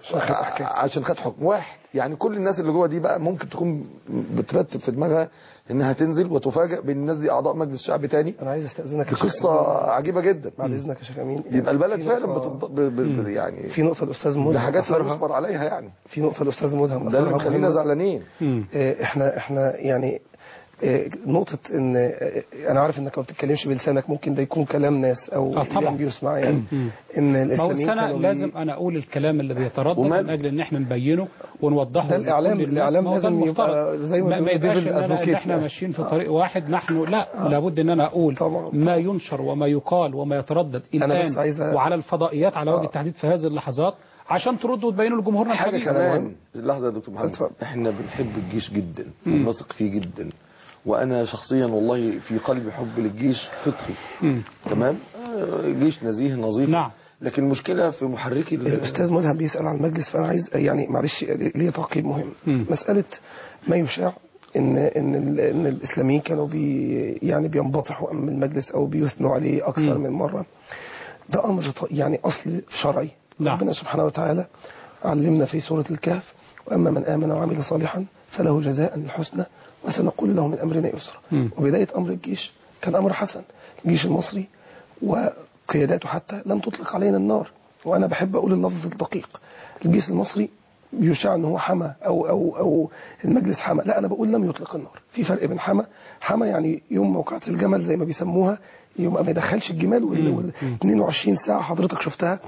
عشان خد حكم واحد يعني كل الناس اللي جوه دي بقى ممكن تكون بترتب في دماغها انها تنزل وتفاجئ بان الناس دي اعضاء مجلس شعب تاني أنا عايز أستأذنك دي يا شيخ قصه عجيبه جدا بعد إذنك يا شيخ أمين يبقى البلد في فعلا نقطة- بتض... ب... ب... ب... يعني في نقطة الأستاذ ده ملهم حاجات لا أثرها يصبر عليها يعني في نقطة الأستاذ ملهم ده اللي أثرها مخلينا مهمة. زعلانين مم. آه، احنا احنا يعني آه، نقطة ان آه، انا عارف انك ما بتتكلمش بلسانك ممكن ده يكون كلام ناس او آه، طبعا. اللي بيسمع يعني مم. ان ما هو الاسلاميين السنة كانوا بي- لازم أنا أقول الكلام اللي بيتردد وماله؟ من أجل إن إحنا نبينه ونوضحه ده لكل الإعلام- الناس. الإعلام ما هو ده لازم المفترض. يبقى زي ما ما, ما بيقولوا يبقاش devil إن, أنا إن advocate إحنا يعني. ماشيين في طريق واحد نحن لا لابد إن أنا أقول طبعا. ما ينشر وما يقال وما يتردد أنا بس الآن عايز أ- وعلى الفضائيات على وجه آه. التحديد في هذه اللحظات عشان تردوا وتبينوا لجمهورنا حاجه الحبيب. كمان لحظه يا دكتور محمد اتفضل. احنا بنحب الجيش جدا ونثق فيه جدا وانا شخصيا والله في قلبي حب للجيش فطري مم. تمام آه، جيش نزيه نظيف نعم. لكن المشكله في محركي ال- الاستاذ ملهم بيسال عن المجلس فانا عايز يعني معلش ليه تعقيب مهم مم. مساله ما يشاع ان ان ال- ان الاسلاميين كانوا بي يعني بينبطحوا من المجلس او بيثنوا عليه اكثر مم. من مره ده امر ط- يعني اصل شرعي نعم. ربنا سبحانه وتعالى علمنا في سوره الكهف واما من امن وعمل صالحا فله جزاء الحسنى وسنقول له من امرنا يسرا مم. وبدايه امر الجيش كان امر حسن الجيش المصري وقياداته حتى لم تطلق علينا النار وانا بحب اقول اللفظ الدقيق الجيش المصري يشاع ان هو حمى او او او المجلس حمى لا انا بقول لم يطلق النار في فرق بين حمى حمى يعني يوم موقعة الجمل زي ما بيسموها يوم ما يدخلش الجمال وال وال- 22 ساعه حضرتك شفتها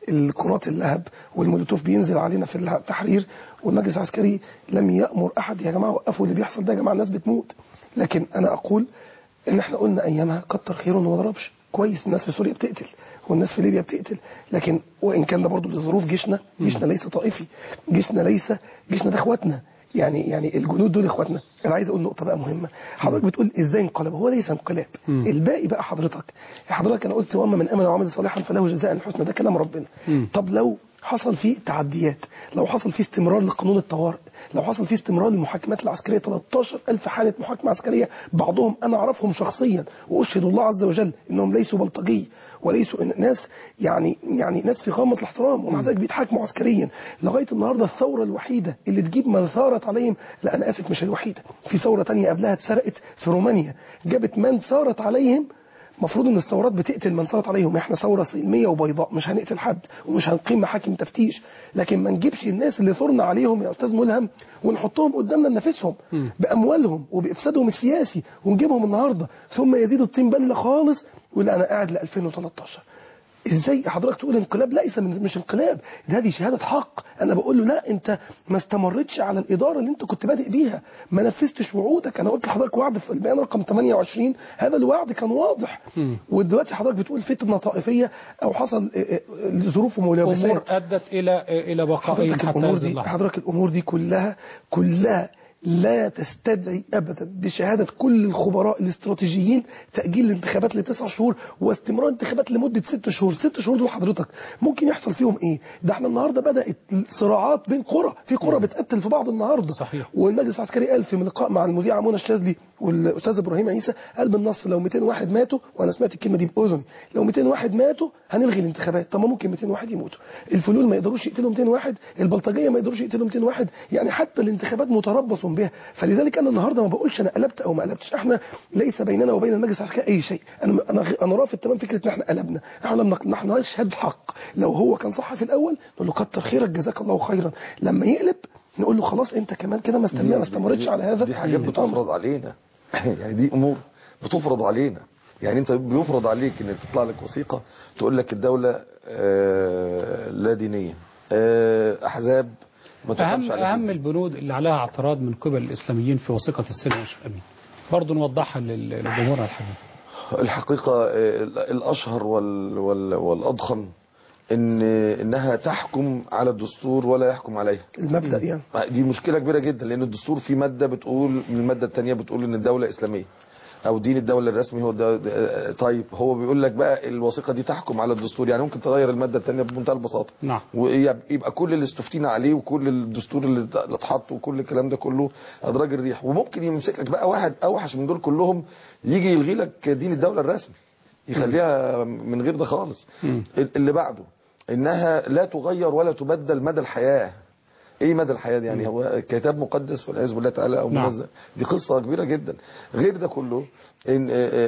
الكرات اللهب والمولوتوف بينزل علينا في التحرير والمجلس العسكري لم يامر احد يا جماعه وقفوا اللي بيحصل ده يا جماعه الناس بتموت لكن انا اقول ان احنا قلنا ايامها كتر خيره انه ما ضربش كويس الناس في سوريا بتقتل والناس في ليبيا بتقتل لكن وان كان ده برضه لظروف جيشنا جيشنا ليس طائفي جيشنا ليس جيشنا ده اخواتنا يعني يعني الجنود دول اخواتنا انا عايز اقول نقطه بقى مهمه حضرتك بتقول ازاي انقلب هو ليس انقلاب مم. الباقي بقى حضرتك حضرتك انا قلت واما من امن وعمل صالحا فله جزاء الحسنى ده كلام ربنا مم. طب لو حصل فيه تعديات لو حصل فيه استمرار لقانون الطوارئ لو حصل فيه استمرار للمحاكمات العسكريه 13000 حاله محاكمه عسكريه بعضهم انا اعرفهم شخصيا واشهد الله عز وجل انهم ليسوا بلطجيه وليسوا إن- ناس يعني يعني ناس في غامه الاحترام ومع ذلك بيتحاكموا عسكريا لغايه النهارده الثوره الوحيده اللي تجيب من ثارت عليهم لا انا اسف مش الوحيده في ثوره تانية قبلها اتسرقت في رومانيا جابت من ثارت عليهم المفروض ان الثورات بتقتل من ثارت عليهم احنا ثوره سلميه وبيضاء مش هنقتل حد ومش هنقيم محاكم تفتيش لكن ما نجيبش الناس اللي ثرنا عليهم يا استاذ ملهم ونحطهم قدامنا ننافسهم باموالهم وبافسادهم السياسي ونجيبهم النهارده ثم يزيد الطين بله خالص ويقول انا قاعد ل 2013 ازاي حضرتك تقول انقلاب ليس من مش انقلاب ده هذه شهاده حق انا بقول له لا انت ما استمرتش على الاداره اللي انت كنت بادئ بيها ما نفذتش وعودك انا قلت لحضرتك وعد في البيان رقم 28 هذا الوعد كان واضح ودلوقتي حضرتك بتقول فتنه طائفيه او حصل اه، اه، ظروف امور وملابسات ادت الى الى بقائهم حضرتك حتى الامور هذه دي اللحظه حضرتك الامور دي كلها كلها لا تستدعي ابدا بشهاده كل الخبراء الاستراتيجيين تاجيل الانتخابات لتسع شهور واستمرار الانتخابات لمده ست شهور، ست شهور دول حضرتك ممكن يحصل فيهم ايه؟ ده احنا النهارده بدات الصراعات بين قرى، في قرى بتقتل في بعض النهارده صحيح. والمجلس العسكري قال في لقاء مع المذيعه منى الشاذلي والاستاذ ابراهيم عيسى قال بالنص لو 200 واحد ماتوا وانا سمعت الكلمه دي باذني لو 200 واحد ماتوا هنلغي الانتخابات طب ما ممكن 200 واحد يموتوا الفلول ما يقدروش يقتلوا 200 واحد البلطجيه ما يقدروش يقتلوا 200 واحد يعني حتى الانتخابات متربص بها فلذلك انا النهارده ما بقولش انا قلبت او ما قلبتش احنا ليس بيننا وبين المجلس العسكري اي شيء انا انا انا رافض تمام فكره ان احنا قلبنا احنا لم نق- نحن نشهد حق لو هو كان صح في الاول نقول له كتر خيرك جزاك الله خيرا لما يقلب نقول له خلاص انت كمان كده ما استنى ما استمرتش على هذا دي حاجات الأمر. بتفرض علينا يعني دي امور بتفرض علينا يعني انت بيفرض عليك ان تطلع لك وثيقه تقول لك الدوله آه، لا دينيه آه، احزاب ما تقامش اهم على اهم دين. البنود اللي عليها اعتراض من قبل الاسلاميين في وثيقه السلم يا شيخ امين برضه نوضحها لل- للجمهور الحبيب الحقيقه آه، الاشهر وال وال والاضخم ان انها تحكم على الدستور ولا يحكم عليها المبدا يعني دي مشكله كبيره جدا لان الدستور في ماده بتقول من الماده الثانيه بتقول ان الدوله اسلاميه او دين الدوله الرسمي هو ده ده- طيب هو بيقول لك بقى الوثيقه دي تحكم على الدستور يعني ممكن تغير الماده الثانيه بمنتهى البساطه نعم ويبقى كل اللي استفتينا عليه وكل الدستور اللي اللي اتحط وكل الكلام ده كله ادراج الريح وممكن يمسك لك بقى واحد اوحش من دول كلهم يجي يلغي لك دين الدوله الرسمي يخليها من غير ده خالص اللي بعده انها لا تغير ولا تبدل مدى الحياه ايه مدى الحياه دي يعني هو كتاب مقدس والعياذ بالله تعالى او نعم. منزل دي قصه كبيره جدا غير ده كله ان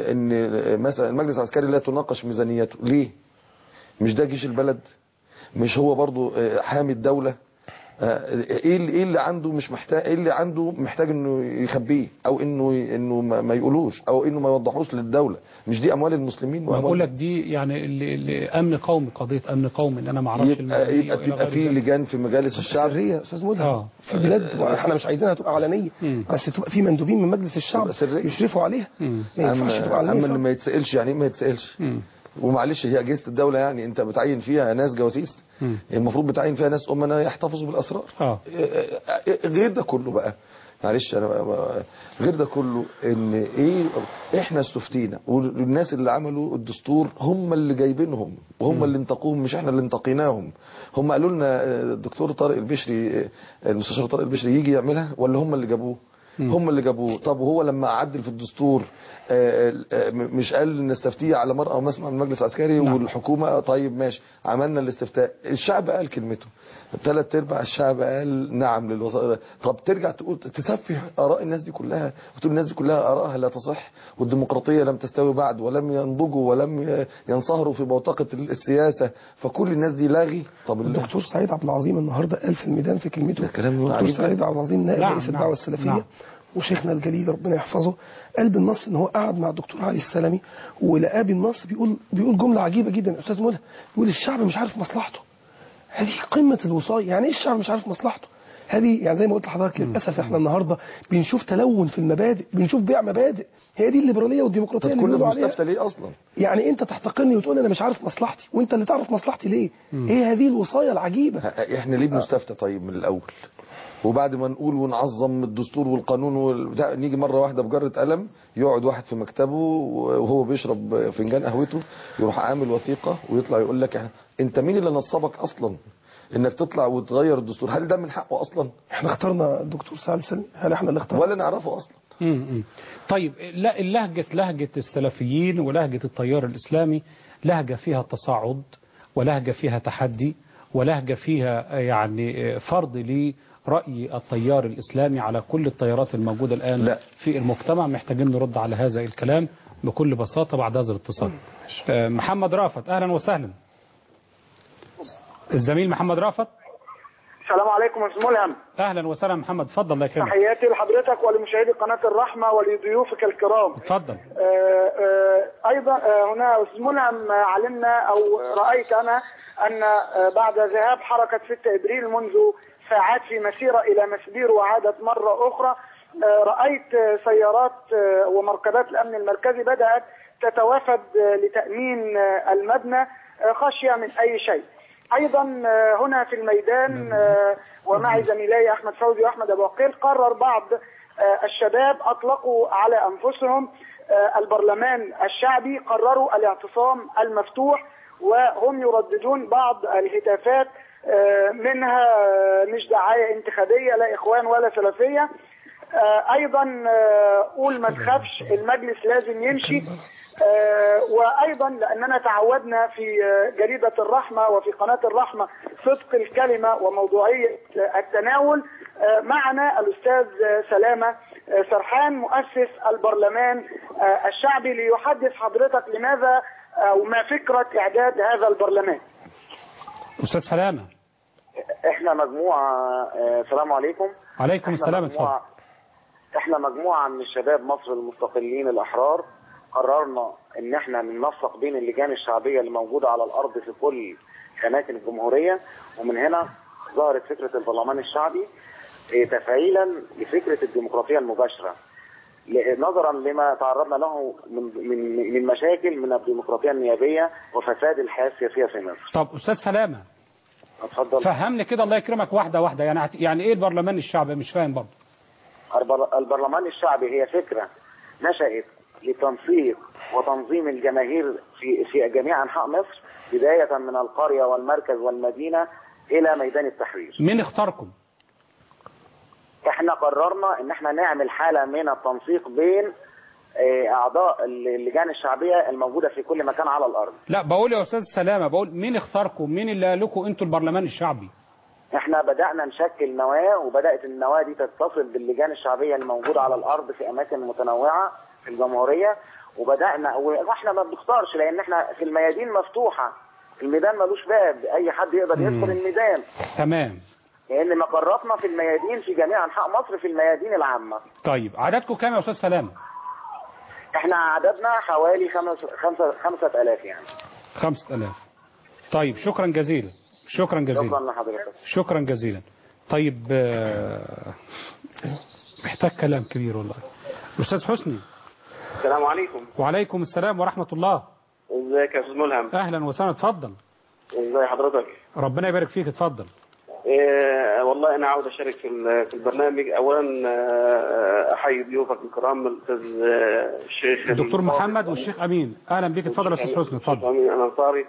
ان مثلا المجلس العسكري لا تناقش ميزانيته ليه مش ده جيش البلد مش هو برضو آه، حامي الدولة آه، ايه اللي ايه اللي عنده مش محتاج ايه اللي عنده محتاج انه يخبيه او انه انه ما ما يقولوش او انه ما يوضحوش للدولة مش دي اموال المسلمين بقول لك دي يعني اللي- اللي امن قومي قضيه امن قومي ان انا ما اعرفش يبقى الميزانية يبقى وإلى تبقى غير في ذلك. لجان في مجالس الشعب سريه يا استاذ ملهم آه. في بلاد تبقى- احنا مش عايزينها تبقى علنيه مم. بس تبقى في مندوبين من مجلس الشعب تبقى سرية. يشرفوا عليها مم. ما ينفعش تبقى اما علنيه اما اللي فعلا. ما يتسالش يعني ايه ما يتسالش مم. ومعلش هي اجهزه الدوله يعني انت بتعين فيها ناس جواسيس مم. المفروض بتعين فيها ناس امنا يحتفظوا بالاسرار اه غير ده كله بقى معلش انا بقى غير ده كله ان ايه احنا استفتينا والناس اللي عملوا الدستور هم اللي جايبينهم وهم اللي انتقوهم مش احنا اللي انتقيناهم هم قالوا لنا آه، الدكتور طارق البشري آه، المستشار طارق البشري يجي يعملها ولا هم اللي جابوه هم اللي جابوه طب وهو لما عدل في الدستور آه، آه، م- مش قال نستفتيه على مرأة ومسمع من المجلس العسكري نعم. والحكومة آه، طيب ماشي عملنا الاستفتاء الشعب قال كلمته ثلاث ارباع الشعب قال نعم للوثائق طب ترجع تقول تسفه اراء الناس دي كلها وتقول الناس دي كلها ارائها لا تصح والديمقراطيه لم تستوي بعد ولم ينضجوا ولم ي- ينصهروا في بوتقه السياسه فكل الناس دي لاغي طب ال- الدكتور سعيد عبد العظيم النهارده قال في الميدان في كلمته ده كلام الدكتور عجيب سعيد عبد العظيم نائب نعم، رئيس نعم، الدعوه السلفيه نعم. وشيخنا الجليل ربنا يحفظه قال بالنص ان هو قعد مع الدكتور علي السلمي ولقاه بالنص بيقول بيقول جمله عجيبه جدا يا استاذ ملهم بيقول الشعب مش عارف مصلحته هذه قمه الوصايه يعني ايه الشعب مش عارف مصلحته هذه يعني زي ما قلت لحضرتك للاسف احنا النهارده بنشوف تلون في المبادئ بنشوف بيع مبادئ هي دي الليبراليه والديمقراطيه اللي كنا بيقولوا عليها مستفتى ليه اصلا يعني انت تحتقرني وتقول انا مش عارف مصلحتي وانت اللي تعرف مصلحتي ليه ايه هذه الوصايه العجيبه احنا ليه بنستفتى طيب من الاول وبعد ما نقول ونعظم الدستور والقانون والبتاع نيجي مره واحده بجره قلم يقعد واحد في مكتبه وهو بيشرب فنجان قهوته يروح عامل وثيقه ويطلع يقول لك إحنا- انت مين اللي نصبك اصلا انك تطلع وتغير الدستور هل ده من حقه اصلا احنا اخترنا الدكتور سعد السلمي هل احنا اللي اخترنا ولا نعرفه اصلا مم. طيب لا اللهجة لهجة السلفيين ولهجة التيار الإسلامي لهجة فيها تصاعد ولهجة فيها تحدي ولهجة فيها يعني فرض لرأي التيار الإسلامي على كل التيارات الموجودة الآن لا. في المجتمع محتاجين نرد على هذا الكلام بكل بساطة بعد هذا الاتصال آه، محمد رافت أهلا وسهلا الزميل محمد رافت السلام عليكم يا استاذ ملهم أهلا وسهلا محمد اتفضل الله يكرمك تحياتي لحضرتك ولمشاهدي قناه الرحمه ولضيوفك الكرام اتفضل آه، آه، ايضا آه، هنا استاذ ملهم آه، علمنا او رايت انا ان آه، بعد ذهاب حركه 6 ابريل منذ ساعات في مسيره الى مسبير وعادت مره اخرى آه، رايت آه، سيارات آه، ومركبات الامن المركزي بدات تتوافد آه، لتامين آه، المبنى آه، خشيه من اي شيء ايضا آه، هنا في الميدان آه، ومعي زميلي احمد فوزي واحمد ابو عقيل قرر بعض آه، الشباب اطلقوا على انفسهم آه، البرلمان الشعبي قرروا الاعتصام المفتوح وهم يرددون بعض الهتافات آه، منها آه، مش دعايه انتخابيه لا اخوان ولا سلفيه آه، ايضا آه، قول ما تخافش المجلس لازم يمشي آه، وايضا لاننا تعودنا في آه، جريده الرحمه وفي قناه الرحمه صدق الكلمه وموضوعيه آه، التناول آه، معنا الاستاذ آه، سلامه آه، سرحان مؤسس البرلمان آه، الشعبي ليحدث حضرتك لماذا او ما فكره اعداد هذا البرلمان أستاذ سلامة احنا مجموعه آه، السلام عليكم عليكم احنا السلام اتفضل مجموعة احنا مجموعة من الشباب مصر المستقلين الأحرار قررنا ان احنا ننسق بين اللجان الشعبية اللي موجودة على الأرض في كل أماكن الجمهورية ومن هنا ظهرت فكرة البرلمان الشعبي اه، تفعيلا لفكرة الديمقراطية المباشرة ل- نظرا لما تعرضنا له من من من مشاكل من الديمقراطية النيابية وفساد الحياة السياسية في مصر. طب أستاذ سلامة اتفضل. فهمني كده الله يكرمك واحدة واحدة يعني هت- يعني إيه البرلمان الشعبي مش فاهم برضه البر- البرلمان الشعبي هي فكرة نشأت لتنسيق وتنظيم الجماهير في في جميع أنحاء مصر بداية من القرية والمركز والمدينة إلى ميدان التحرير. مين اختاركم احنا قررنا ان احنا نعمل حالة من التنسيق بين آه، أعضاء اللجان الشعبية الموجودة في كل مكان على الأرض. لا بقول يا أستاذ سلامة بقول مين اختاركم مين اللي قال لكم أنتوا البرلمان الشعبي احنا بدأنا نشكل نواة وبدأت النواة دي تتصل باللجان الشعبية الموجودة على الأرض في أماكن متنوعة في الجمهورية وبدأنا واحنا ما بنختارش لأن احنا في الميادين مفتوحة الميدان ملوش باب أي حد يقدر مم. يدخل الميدان تمام لأن مقراتنا في الميادين في جميع أنحاء مصر في الميادين العامة طيب عددكم كام يا أستاذ سلامة احنا عددنا حوالي خمس خمسة خمسة آلاف يعني خمسة ألاف طيب شكرا جزيلا شكرا جزيلا شكرا لحضرتك شكرا جزيلا طيب آه، محتاج كلام كبير والله أستاذ حسني السلام عليكم وعليكم السلام ورحمة الله ازيك يا استاذ ملهم أهلا وسهلا اتفضل ازي حضرتك ربنا يبارك فيك اتفضل إيه والله انا عاوز اشارك في ال- في البرنامج اولا آه، احيي ضيوفك الكرام الاستاذ آه، الشيخ الدكتور الفاضل محمد والشيخ أمين أهلا بك اتفضل يا أستاذ حسني اتفضل امين الانصاري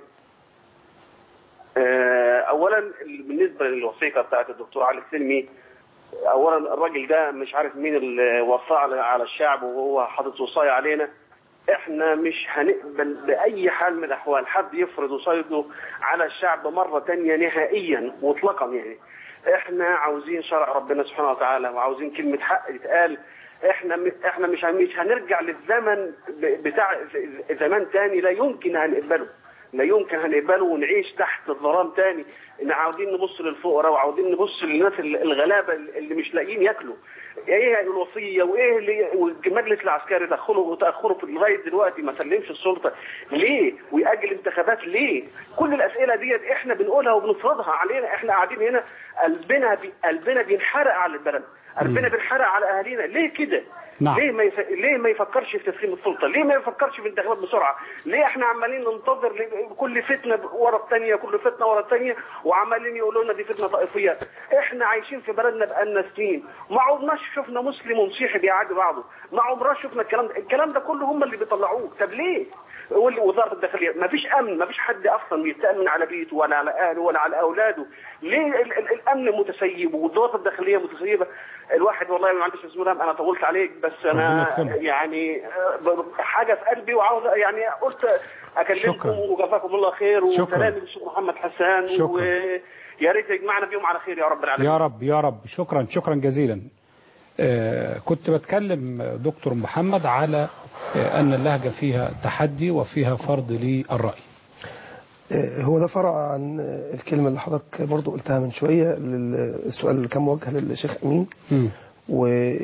آه، اولا بالنسبه للوثيقه بتاعت الدكتور علي السلمي اولا الراجل ده مش عارف مين اللي وصاه على على الشعب وهو حاطط وصايه علينا احنا مش هنقبل باي حال من الاحوال حد يفرض وصايته على الشعب مره تانية نهائيا مطلقا يعني احنا عاوزين شرع ربنا سبحانه وتعالى وعاوزين كلمه حق تتقال احنا م- احنا مش مش هنرجع للزمن ب- بتاع ز- زمان تاني لا يمكن هنقبله لا يمكن هنقبله ونعيش تحت الظلام تاني ان عاوزين نبص للفقراء وعاوزين نبص للناس الغلابه اللي مش لاقيين ياكلوا ايه الوصيه وايه اللي والمجلس العسكري تاخره وتاخره في لغايه دلوقتي ما سلمش السلطه ليه ويأجل انتخابات ليه كل الاسئله ديت احنا بنقولها وبنفرضها علينا احنا قاعدين هنا قلبنا بي قلبنا بينحرق على البلد قلبنا بينحرق على اهالينا ليه كده نعم. ليه ما يف... ليه ما يفكرش في تسليم السلطه؟ ليه ما يفكرش في انتخابات بسرعه؟ ليه احنا عمالين ننتظر ل- كل فتنه ورا الثانيه كل فتنه ورا الثانيه وعمالين يقولوا لنا دي فتنه طائفيه؟ احنا عايشين في بلدنا بقالنا سنين ما عمرناش شفنا مسلم ومسيحي بيعادي بعضه، ما عمرناش شفنا الكلام ده، الكلام ده كله هم اللي بيطلعوه، طب ليه؟ واللي وزاره الداخليه ما فيش امن ما فيش حد اصلا بيستامن على بيته ولا على اهله ولا على اولاده ليه ال ال الامن متسيب ووزاره الداخليه متسيبه الواحد والله ما عنديش اسمه انا طولت عليك بس انا ربنا يكرمك. يعني آه، ب- حاجه في قلبي وعاوز يعني قلت اكلمكم شكراً. وجزاكم الله خير شكراً. وسلامي للشيخ محمد حسان شكراً. ويا ريت يجمعنا بيهم على خير يا رب العالمين يا رب يا رب شكرا شكرا جزيلا آه، كنت بتكلم آه، دكتور محمد على آه، أن اللهجة فيها تحدي وفيها فرض للرأي آه، هو ده فرع عن آه، الكلمة اللي حضرتك برضو قلتها من شوية للسؤال اللي كان موجه للشيخ أمين مم. و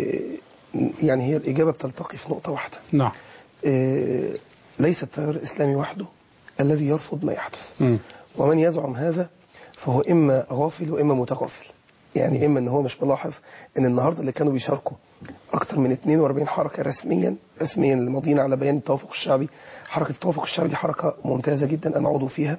يعني هي الإجابة بتلتقي في نقطة واحدة نعم آه، ليس التيار الإسلامي وحده الذي يرفض ما يحدث مم. ومن يزعم هذا فهو إما غافل وإما متغافل يعني إما إن هو مش ملاحظ إن النهاردة اللي كانوا بيشاركوا أكتر من 42 حركة رسميا رسميا اللي ماضيين على بيان التوافق الشعبي حركة التوافق الشعبي دي حركة ممتازة جدا أنا عضو فيها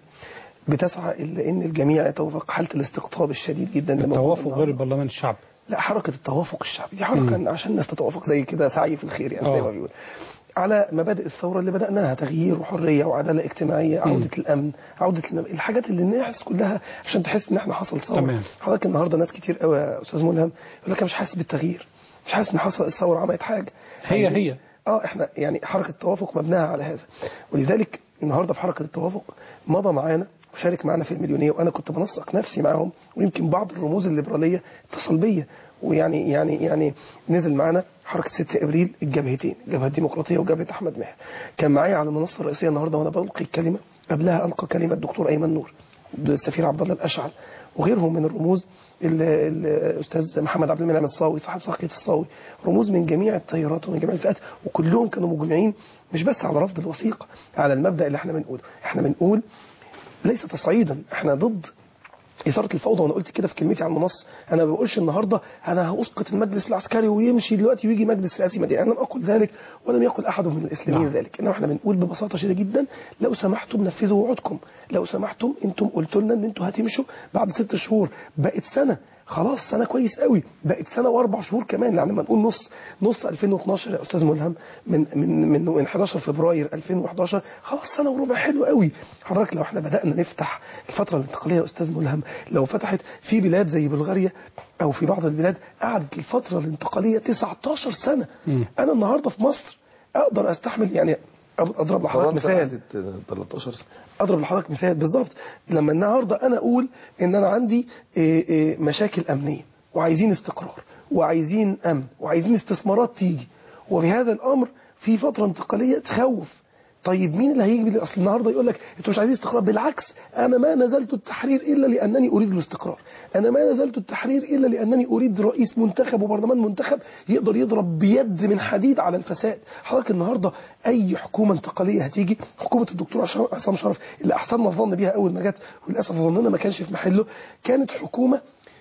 بتسعى إلا إن الجميع يتوافق حالة الاستقطاب الشديد جدا اللي موجود التوافق النهاردة. غير البرلمان الشعبي لا حركة التوافق الشعبي دي حركة مم. عشان الناس تتوافق زي كده سعي في الخير يعني زي آه. ما بيقول على مبادئ الثورة اللي بدأناها تغيير وحرية وعدالة اجتماعية عودة الأمن عودة المب... الحاجات اللي الناس كلها عشان تحس إن احنا حصل ثورة تمام. حضرتك النهاردة ناس كتير قوي يا أستاذ ملهم يقول لك أنا مش حاسس بالتغيير مش حاسس إن حصل الثورة عملت حاجة هي عايزين- هي اه احنا يعني حركة التوافق مبناها على هذا ولذلك النهارده في حركة التوافق مضى معانا وشارك معانا في المليونية وانا كنت بنسق نفسي معاهم ويمكن بعض الرموز الليبرالية اتصل بيا ويعني يعني يعني نزل معانا حركة 6 ابريل الجبهتين الجبهة الديمقراطية وجبهة احمد ماهر كان معايا على المنصة الرئيسية النهارده وانا بلقي الكلمة قبلها القى كلمة الدكتور ايمن نور السفير عبد الله الاشعل وغيرهم من الرموز ال- ال- الاستاذ محمد عبد المنعم الصاوي صاحب ساقية الصاوي رموز من جميع التيارات ومن جميع الفئات وكلهم كانوا مجمعين مش بس على رفض الوثيقه على المبدا اللي احنا بنقوله احنا بنقول ليس تصعيدا احنا ضد إثارة الفوضى وأنا قلت كده في كلمتي على المنصة أنا ما بقولش النهاردة أنا هأسقط المجلس العسكري ويمشي دلوقتي ويجي مجلس رئاسي مدني أنا لم أقل ذلك ولم يقل أحد من الإسلاميين نعم. ذلك إنما إحنا بنقول ببساطة شديدة جدا لو سمحتم نفذوا وعودكم لو سمحتم أنتم قلتوا لنا إن أنتم هتمشوا بعد ست شهور بقت سنة خلاص سنة كويس قوي بقت سنة وأربع شهور كمان يعني لما نقول نص نص 2012 يا أستاذ ملهم من من من من 11 فبراير 2011 خلاص سنة وربع حلو قوي حضرتك لو احنا بدأنا نفتح الفترة الانتقالية يا أستاذ ملهم لو فتحت في بلاد زي بلغاريا أو في بعض البلاد قعدت الفترة الانتقالية 19 سنة مم. أنا النهاردة في مصر أقدر أستحمل يعني أضرب لحضرتك فرنسا مثال قعدت 13 سنة اضرب لحضرتك مثال بالظبط لما النهارده انا اقول ان انا عندي إيه، إيه، مشاكل امنيه وعايزين استقرار وعايزين امن وعايزين استثمارات تيجي وفي هذا الامر في فتره انتقاليه تخوف طيب مين اللي هيجي اصل النهارده يقول لك انتوا مش عايزين استقرار بالعكس انا ما نزلت التحرير الا لانني اريد الاستقرار انا ما نزلت التحرير الا لانني اريد رئيس منتخب وبرلمان منتخب يقدر يضرب بيد من حديد على الفساد حضرتك النهارده اي حكومه انتقاليه هتيجي حكومه الدكتور عشان- عصام شرف اللي احسننا الظن بيها اول ما جت وللاسف ظننا ما كانش في محله كانت حكومه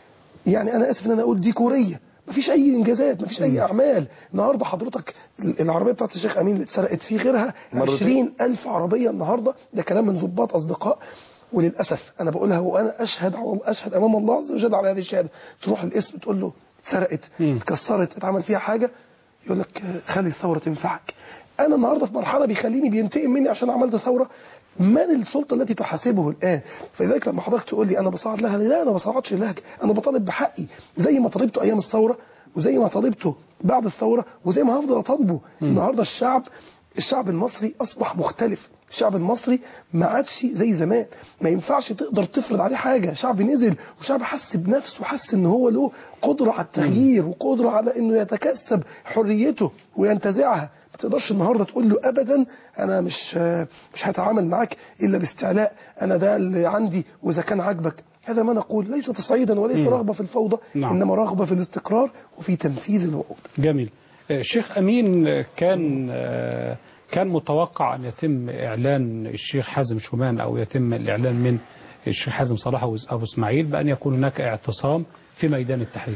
يعني انا اسف ان انا اقول ديكوريه مفيش اي انجازات مفيش اي اعمال النهارده حضرتك العربيه بتاعت الشيخ امين اللي اتسرقت في غيرها مرتين. 20 الف عربيه النهارده ده كلام من ضباط اصدقاء وللاسف انا بقولها وانا اشهد على اشهد امام الله عز وجل على هذه الشهاده تروح الاسم تقول له اتسرقت مم. اتكسرت اتعمل فيها حاجه يقول لك آه، خلي الثوره تنفعك انا النهارده في مرحله بيخليني بينتقم مني عشان عملت ثوره من السلطه التي تحاسبه الان فلذلك لما حضرتك تقول لي انا بصعد لها لا انا ما بصعدش اللهجه انا بطالب بحقي زي ما طالبته ايام الثوره وزي ما طالبته بعد الثوره وزي ما هفضل اطالبه النهارده الشعب الشعب المصري اصبح مختلف الشعب المصري ما عادش زي زمان ما ينفعش تقدر تفرض عليه حاجه شعب نزل وشعب حس بنفسه وحس ان هو له قدره على التغيير وقدره على انه يتكسب حريته وينتزعها ما تقدرش النهارده تقول له ابدا انا مش مش هتعامل معاك الا باستعلاء انا ده اللي عندي واذا كان عاجبك هذا ما نقول ليس تصعيدا وليس مم. رغبه في الفوضى نعم. انما رغبه في الاستقرار وفي تنفيذ الوعود جميل آه، الشيخ أمين آه، كان آه، كان متوقع أن يتم إعلان الشيخ حازم شومان أو يتم الإعلان من الشيخ حازم صلاح أبو أبو إسماعيل بأن يكون هناك اعتصام في ميدان التحرير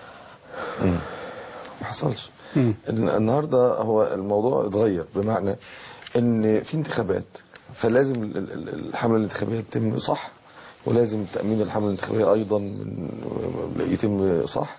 ما حصلش الن- النهارده هو الموضوع اتغير بمعنى ان في انتخابات فلازم ال- ال- ال- الحمله الانتخابيه تتم صح ولازم تامين الحمله الانتخابيه ايضا من يتم صح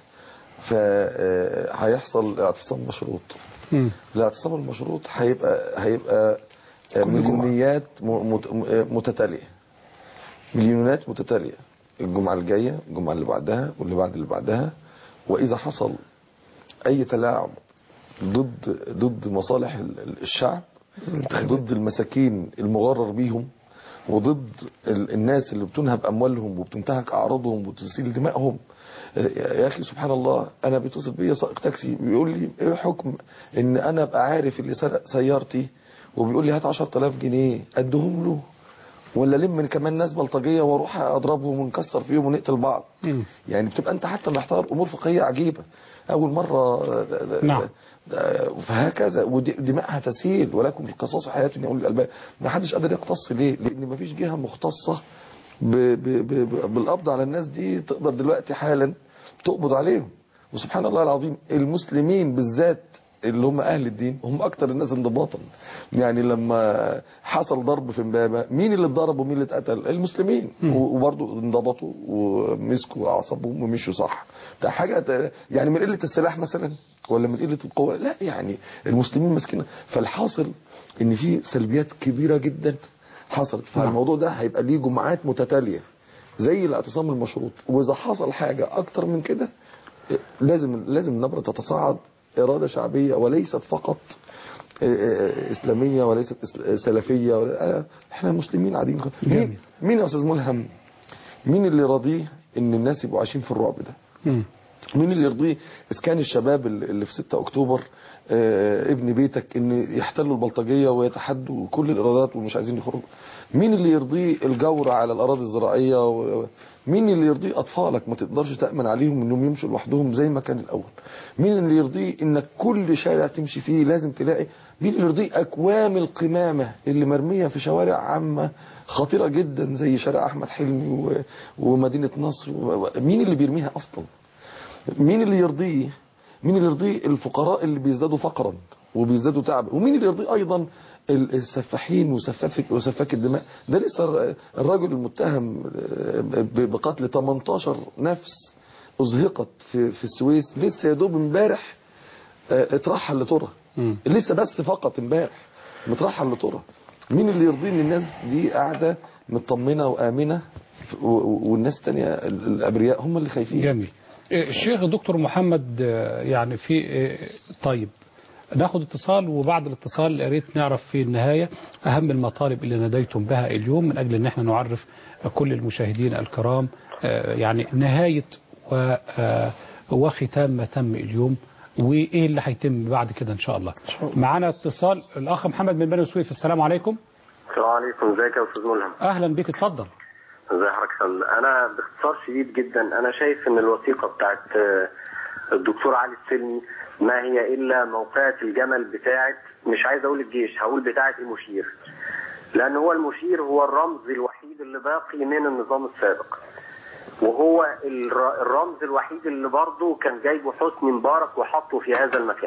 فهيحصل اعتصام مشروط مم. الاعتصام المشروط هيبقى هيبقى كل مليونيات م- مت- م- متتاليه مليونات متتاليه الجمعه الجايه الجمعه اللي بعدها واللي بعد اللي بعدها واذا حصل اي تلاعب ضد ضد مصالح ال- ال- الشعب ضد المساكين المغرر بيهم وضد ال- الناس اللي بتنهب اموالهم وبتنتهك اعراضهم وتسيل دمائهم يا اخي سبحان الله انا بيتصل بيا سائق تاكسي بيقول لي ايه حكم ان انا ابقى عارف اللي سرق سيارتي وبيقول لي هات 10000 جنيه ادهم له ولا لم كمان ناس بلطجيه واروح اضربهم ونكسر فيهم ونقتل بعض مم. يعني بتبقى انت حتى محتار امور فقهيه عجيبه اول مره ده- ده- نعم. ده- فهكذا ودماءها تسيل ولكن في القصاص حياه يا اولي الالباب ما حدش قادر يقتص ليه لان ما فيش جهه مختصه ب ب ب ب بالقبض على الناس دي تقدر دلوقتي حالا تقبض عليهم وسبحان الله العظيم المسلمين بالذات اللي هم اهل الدين هم اكتر الناس انضباطا يعني لما حصل ضرب في امبابه مين اللي اتضرب ومين اللي اتقتل المسلمين و- وبرضه انضبطوا ومسكوا اعصابهم ومشوا صح ده حاجه ت- يعني من قله السلاح مثلا ولا من قله القوه لا يعني المسلمين ماسكين فالحاصل ان في سلبيات كبيره جدا حصلت فالموضوع ده هيبقى ليه جمعات متتاليه زي الاعتصام المشروط واذا حصل حاجه اكتر من كده لازم لازم النبره تتصاعد اراده شعبيه وليست فقط اسلاميه وليست إس- سلفيه ولا احنا مسلمين عاديين مين, مين يا استاذ ملهم مين اللي راضيه ان الناس يبقوا عايشين في الرعب ده مم. مين اللي يرضيه اسكان الشباب اللي اللي في 6 اكتوبر آه، ابن بيتك ان يحتلوا البلطجيه ويتحدوا كل الارادات ومش عايزين يخرجوا مين اللي يرضيه الجور على الاراضي الزراعيه و... مين اللي يرضيه اطفالك ما تقدرش تامن عليهم انهم يمشوا لوحدهم زي ما كان الاول مين اللي يرضيه انك كل شارع تمشي فيه لازم تلاقي مين اللي يرضيه اكوام القمامه اللي مرميه في شوارع عامه خطيره جدا زي شارع احمد حلمي و... ومدينه نصر و... مين اللي بيرميها اصلا مين اللي يرضيه مين اللي يرضيه الفقراء اللي بيزدادوا فقرا وبيزدادوا تعب ومين اللي يرضيه ايضا ال- السفاحين وسفاك وسفاك الدماء ده لسه الر- الرجل المتهم ب- بقتل 18 نفس ازهقت في في السويس لسه يا دوب امبارح آه، اترحل لترى مم. لسه بس فقط امبارح مترحل لترى مين اللي يرضيه ان الناس دي قاعده مطمنه وامنه و- و- والناس التانية ال- الابرياء هم اللي خايفين جميل آه، الشيخ دكتور محمد آه، يعني في آه، طيب ناخد اتصال وبعد الاتصال يا ريت نعرف في النهاية أهم المطالب اللي ناديتم بها اليوم من أجل أن احنا نعرف كل المشاهدين الكرام آه، يعني نهاية و آه، وختام ما تم اليوم وإيه اللي هيتم بعد كده إن شاء الله معانا اتصال الأخ محمد من بني سويف السلام عليكم السلام عليكم ازيك يا استاذ ملهم أهلا بك اتفضل ازي حضرتك يا فندم؟ انا باختصار شديد جدا انا شايف ان الوثيقه بتاعت آه، الدكتور علي السلمي ما هي الا موقعة الجمل بتاعت مش عايز اقول الجيش هقول بتاعت المشير لان هو المشير هو الرمز الوحيد اللي باقي من النظام السابق وهو الر- الرمز الوحيد اللي برضه كان جايبه حسني مبارك وحطه في هذا المكان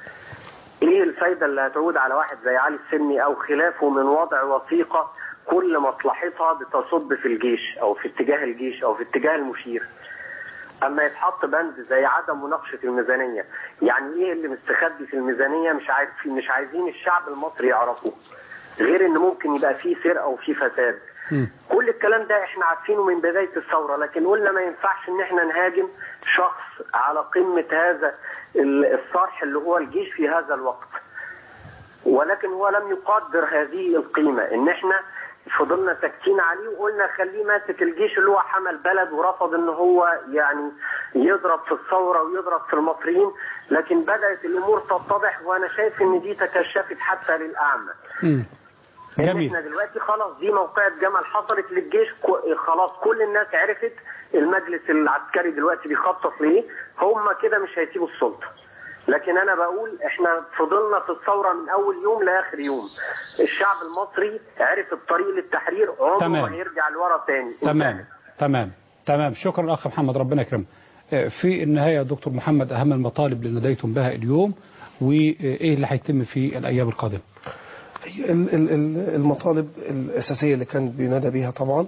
ايه الفايده اللي هتعود على واحد زي علي السلمي او خلافه من وضع وثيقه كل مصلحتها بتصب في الجيش او في اتجاه الجيش او في اتجاه المشير اما يتحط بند زي عدم مناقشه الميزانيه يعني ايه اللي مستخبي في الميزانيه مش عارف مش عايزين الشعب المصري يعرفوه غير ان ممكن يبقى فيه سرقه وفيه فساد كل الكلام ده احنا عارفينه من بدايه الثوره لكن قلنا ما ينفعش ان احنا نهاجم شخص على قمه هذا ال- الصرح اللي هو الجيش في هذا الوقت ولكن هو لم يقدر هذه القيمة ان احنا فضلنا ساكتين عليه وقلنا خليه ماسك الجيش اللي هو حمل بلد ورفض ان هو يعني يضرب في الثورة ويضرب في المصريين لكن بدأت الامور تتضح وانا شايف ان دي تكشفت حتى للاعمى مم. ان جميل احنا دلوقتي خلاص دي موقعة جمل حصلت للجيش كو- خلاص كل الناس عرفت المجلس العسكري دلوقتي بيخطط ليه هم كده مش هيسيبوا السلطة لكن انا بقول احنا فضلنا في الثورة من اول يوم لاخر يوم الشعب المصري عرف الطريق للتحرير عمره تمام. ما هيرجع لورا تاني تمام تمام تمام شكرا اخ محمد ربنا يكرمك آه، في النهايه يا دكتور محمد اهم المطالب اللي ناديتم بها اليوم وايه اللي هيتم في الايام القادمه هي ال- ال- ال- المطالب الأساسية اللي كان بينادى بيها طبعا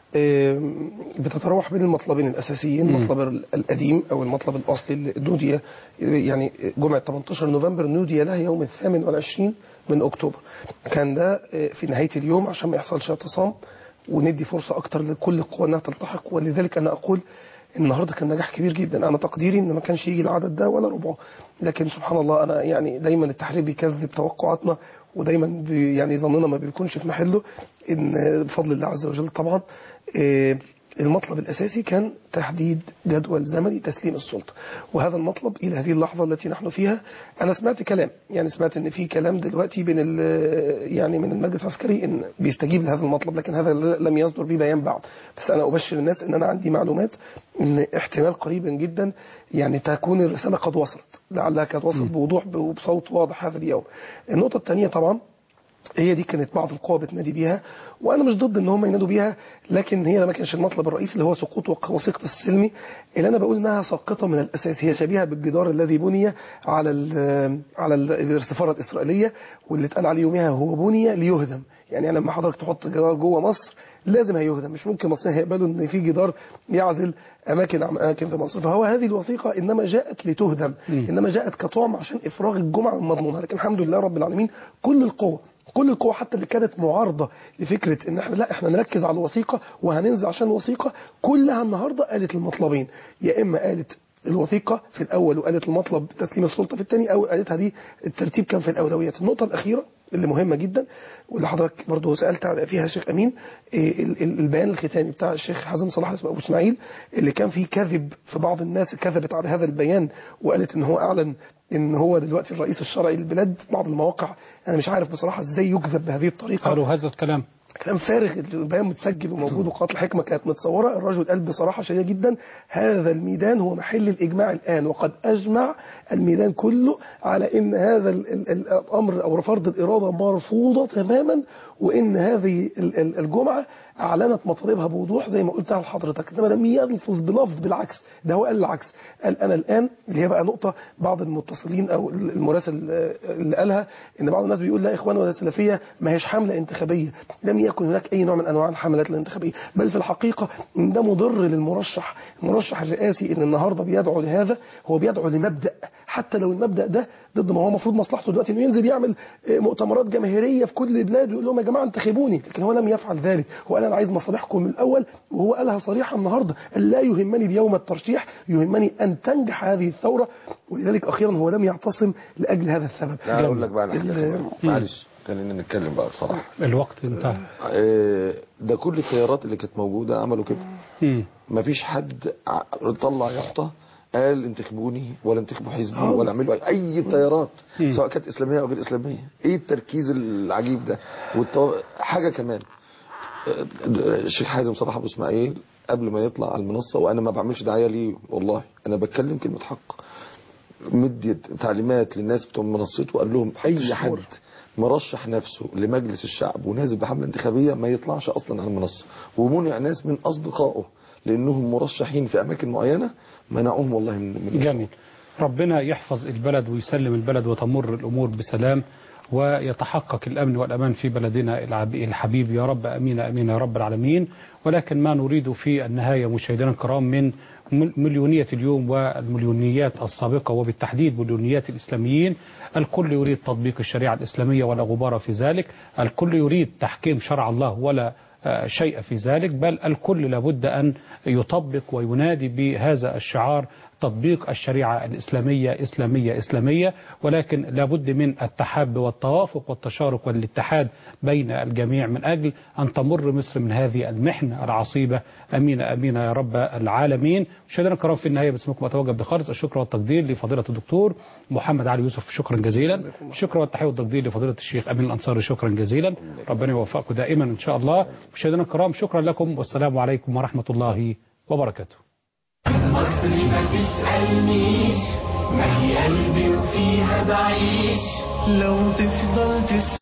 آم، بتتراوح بين المطلبين الأساسيين مم. المطلب ال- القديم أو المطلب الأصلي اللي نودي يعني جمعة 18 نوفمبر نودي له يوم الثامن والعشرين من أكتوبر كان ده آه، في نهاية اليوم عشان ما يحصلش اعتصام وندي فرصة أكتر لكل القوى أنها تلتحق ولذلك أنا أقول النهارده كان نجاح كبير جدا انا تقديري ان ما كانش يجي العدد ده ولا ربعه لكن سبحان الله انا يعني دايما التحرير بيكذب توقعاتنا ودايما بي يعني ظننا ما بيكونش في محله ان بفضل الله عز وجل طبعا آه، المطلب الاساسي كان تحديد جدول زمني تسليم السلطه وهذا المطلب الى هذه اللحظه التي نحن فيها انا سمعت كلام يعني سمعت ان في كلام دلوقتي بين ال- يعني من المجلس العسكري ان بيستجيب لهذا المطلب لكن هذا لم يصدر به بيان بعد بس انا ابشر الناس ان انا عندي معلومات ان احتمال قريبا جدا يعني تكون الرساله قد وصلت لعلها قد وصلت بوضوح وبصوت واضح هذا اليوم النقطه الثانيه طبعا هي دي كانت بعض القوى بتنادي بيها وانا مش ضد ان هم ينادوا بيها لكن هي ما كانش المطلب الرئيسي اللي هو سقوط وق- وثيقه السلمي اللي انا بقول انها ساقطه من الاساس هي شبيهه بالجدار الذي بني على ال على ال- السفاره الاسرائيليه واللي اتقال عليه يومها هو بني ليهدم يعني لما حضرتك تحط جدار جوه مصر لازم هيهدم مش ممكن المصريين هيقبلوا ان في جدار يعزل اماكن عن اماكن في مصر فهو هذه الوثيقه انما جاءت لتهدم انما جاءت كطعم عشان افراغ الجمعه من مضمونها لكن الحمد لله رب العالمين كل القوى كل القوى حتى اللي كانت معارضه لفكره ان احنا لا احنا نركز على الوثيقه وهننزل عشان الوثيقه كلها النهارده قالت المطلبين يا اما قالت الوثيقه في الاول وقالت المطلب تسليم السلطه في الثاني او قالتها دي الترتيب كان في الاولويات النقطه الاخيره اللي مهمه جدا واللي حضرتك برضه سالت على- فيها الشيخ امين إيه ال- ال- البيان الختامي بتاع الشيخ حازم صلاح ابو اسماعيل اللي كان فيه كذب في بعض الناس كذبت على هذا البيان وقالت ان هو اعلن ان هو دلوقتي الرئيس الشرعي للبلاد بعض المواقع انا مش عارف بصراحه ازاي يكذب بهذه الطريقه قالوا هذا الكلام كلام فارغ البيان متسجل وموجود وقناه الحكمه كانت متصوره الرجل قال بصراحه شديده جدا هذا الميدان هو محل الاجماع الان وقد اجمع الميدان كله على ان هذا ال- ال- ال- الامر او فرض الاراده مرفوضه تماما وان هذه ال- ال- الجمعه اعلنت مطالبها بوضوح زي ما قلت لحضرتك انما لم يلفظ بلفظ بالعكس ده هو قال العكس قال انا الان اللي هي بقى نقطه بعض المتصلين او المراسل اللي قالها ان بعض الناس بيقول لا يا اخوان ولا سلفيه ما هيش حمله انتخابيه لم يكن هناك اي نوع من انواع الحملات الانتخابيه بل في الحقيقه ان ده مضر للمرشح المرشح الرئاسي اللي النهارده بيدعو لهذا هو بيدعو لمبدا حتى لو المبدا ده ضد ما هو المفروض مصلحته دلوقتي انه ينزل يعمل آه، مؤتمرات جماهيريه في كل البلاد ويقول لهم يا جماعه انتخبوني لكن هو لم يفعل ذلك هو قال انا عايز مصالحكم من الاول وهو قالها صريحه النهارده قال لا يهمني اليوم الترشيح يهمني ان تنجح هذه الثوره ولذلك اخيرا هو لم يعتصم لاجل هذا السبب لا اقول لك بقى على حاجه ال- كمان. معلش خلينا نتكلم بقى بصراحه الوقت انتهى آه، ده كل التيارات اللي كانت موجوده عملوا كده مم. مفيش حد ع- طلع يافطه قال انتخبوني ولا انتخبوا حزبي ولا اعملوا أي- اي تيارات مم. سواء كانت اسلاميه او غير اسلاميه ايه التركيز العجيب ده والتو... حاجه كمان آه، الشيخ حازم صلاح ابو اسماعيل قبل ما يطلع على المنصه وانا ما بعملش دعايه ليه والله انا بتكلم كلمه حق مدي تعليمات للناس بتوع منصته وقال لهم اي حد مرشح نفسه لمجلس الشعب ونازل بحمله انتخابيه ما يطلعش اصلا على المنصه ومنع ناس من اصدقائه لانهم مرشحين في اماكن معينه منعوهم والله من من جميل ربنا يحفظ البلد ويسلم البلد وتمر الأمور بسلام ويتحقق الأمن والأمان في بلدنا العب- الحبيب يا رب أمين أمين يا رب العالمين ولكن ما نريد في النهاية مشاهدينا الكرام من مل- مليونية اليوم والمليونيات السابقة وبالتحديد مليونيات الإسلاميين الكل يريد تطبيق الشريعة الإسلامية ولا غبار في ذلك الكل يريد تحكيم شرع الله ولا آه، شيء في ذلك بل الكل لابد أن يطبق وينادي بهذا الشعار تطبيق الشريعة الإسلامية إسلامية إسلامية ولكن لابد من التحاب والتوافق والتشارك والاتحاد بين الجميع من أجل أن تمر مصر من هذه المحنة العصيبة أمين أمين يا رب العالمين مشاهدينا الكرام في النهاية باسمكم أتوجه بخالص الشكر والتقدير لفضيلة الدكتور محمد علي يوسف شكرا جزيلا شكرا والتحية والتقدير لفضيلة الشيخ أمين الأنصاري شكرا جزيلا ربنا يوفقكم دائما إن شاء الله مشاهدينا الكرام شكرا لكم والسلام عليكم ورحمة الله وبركاته مصر ما تسألنيش ما هي قلبي وفيها بعيش لو تفضل تسأل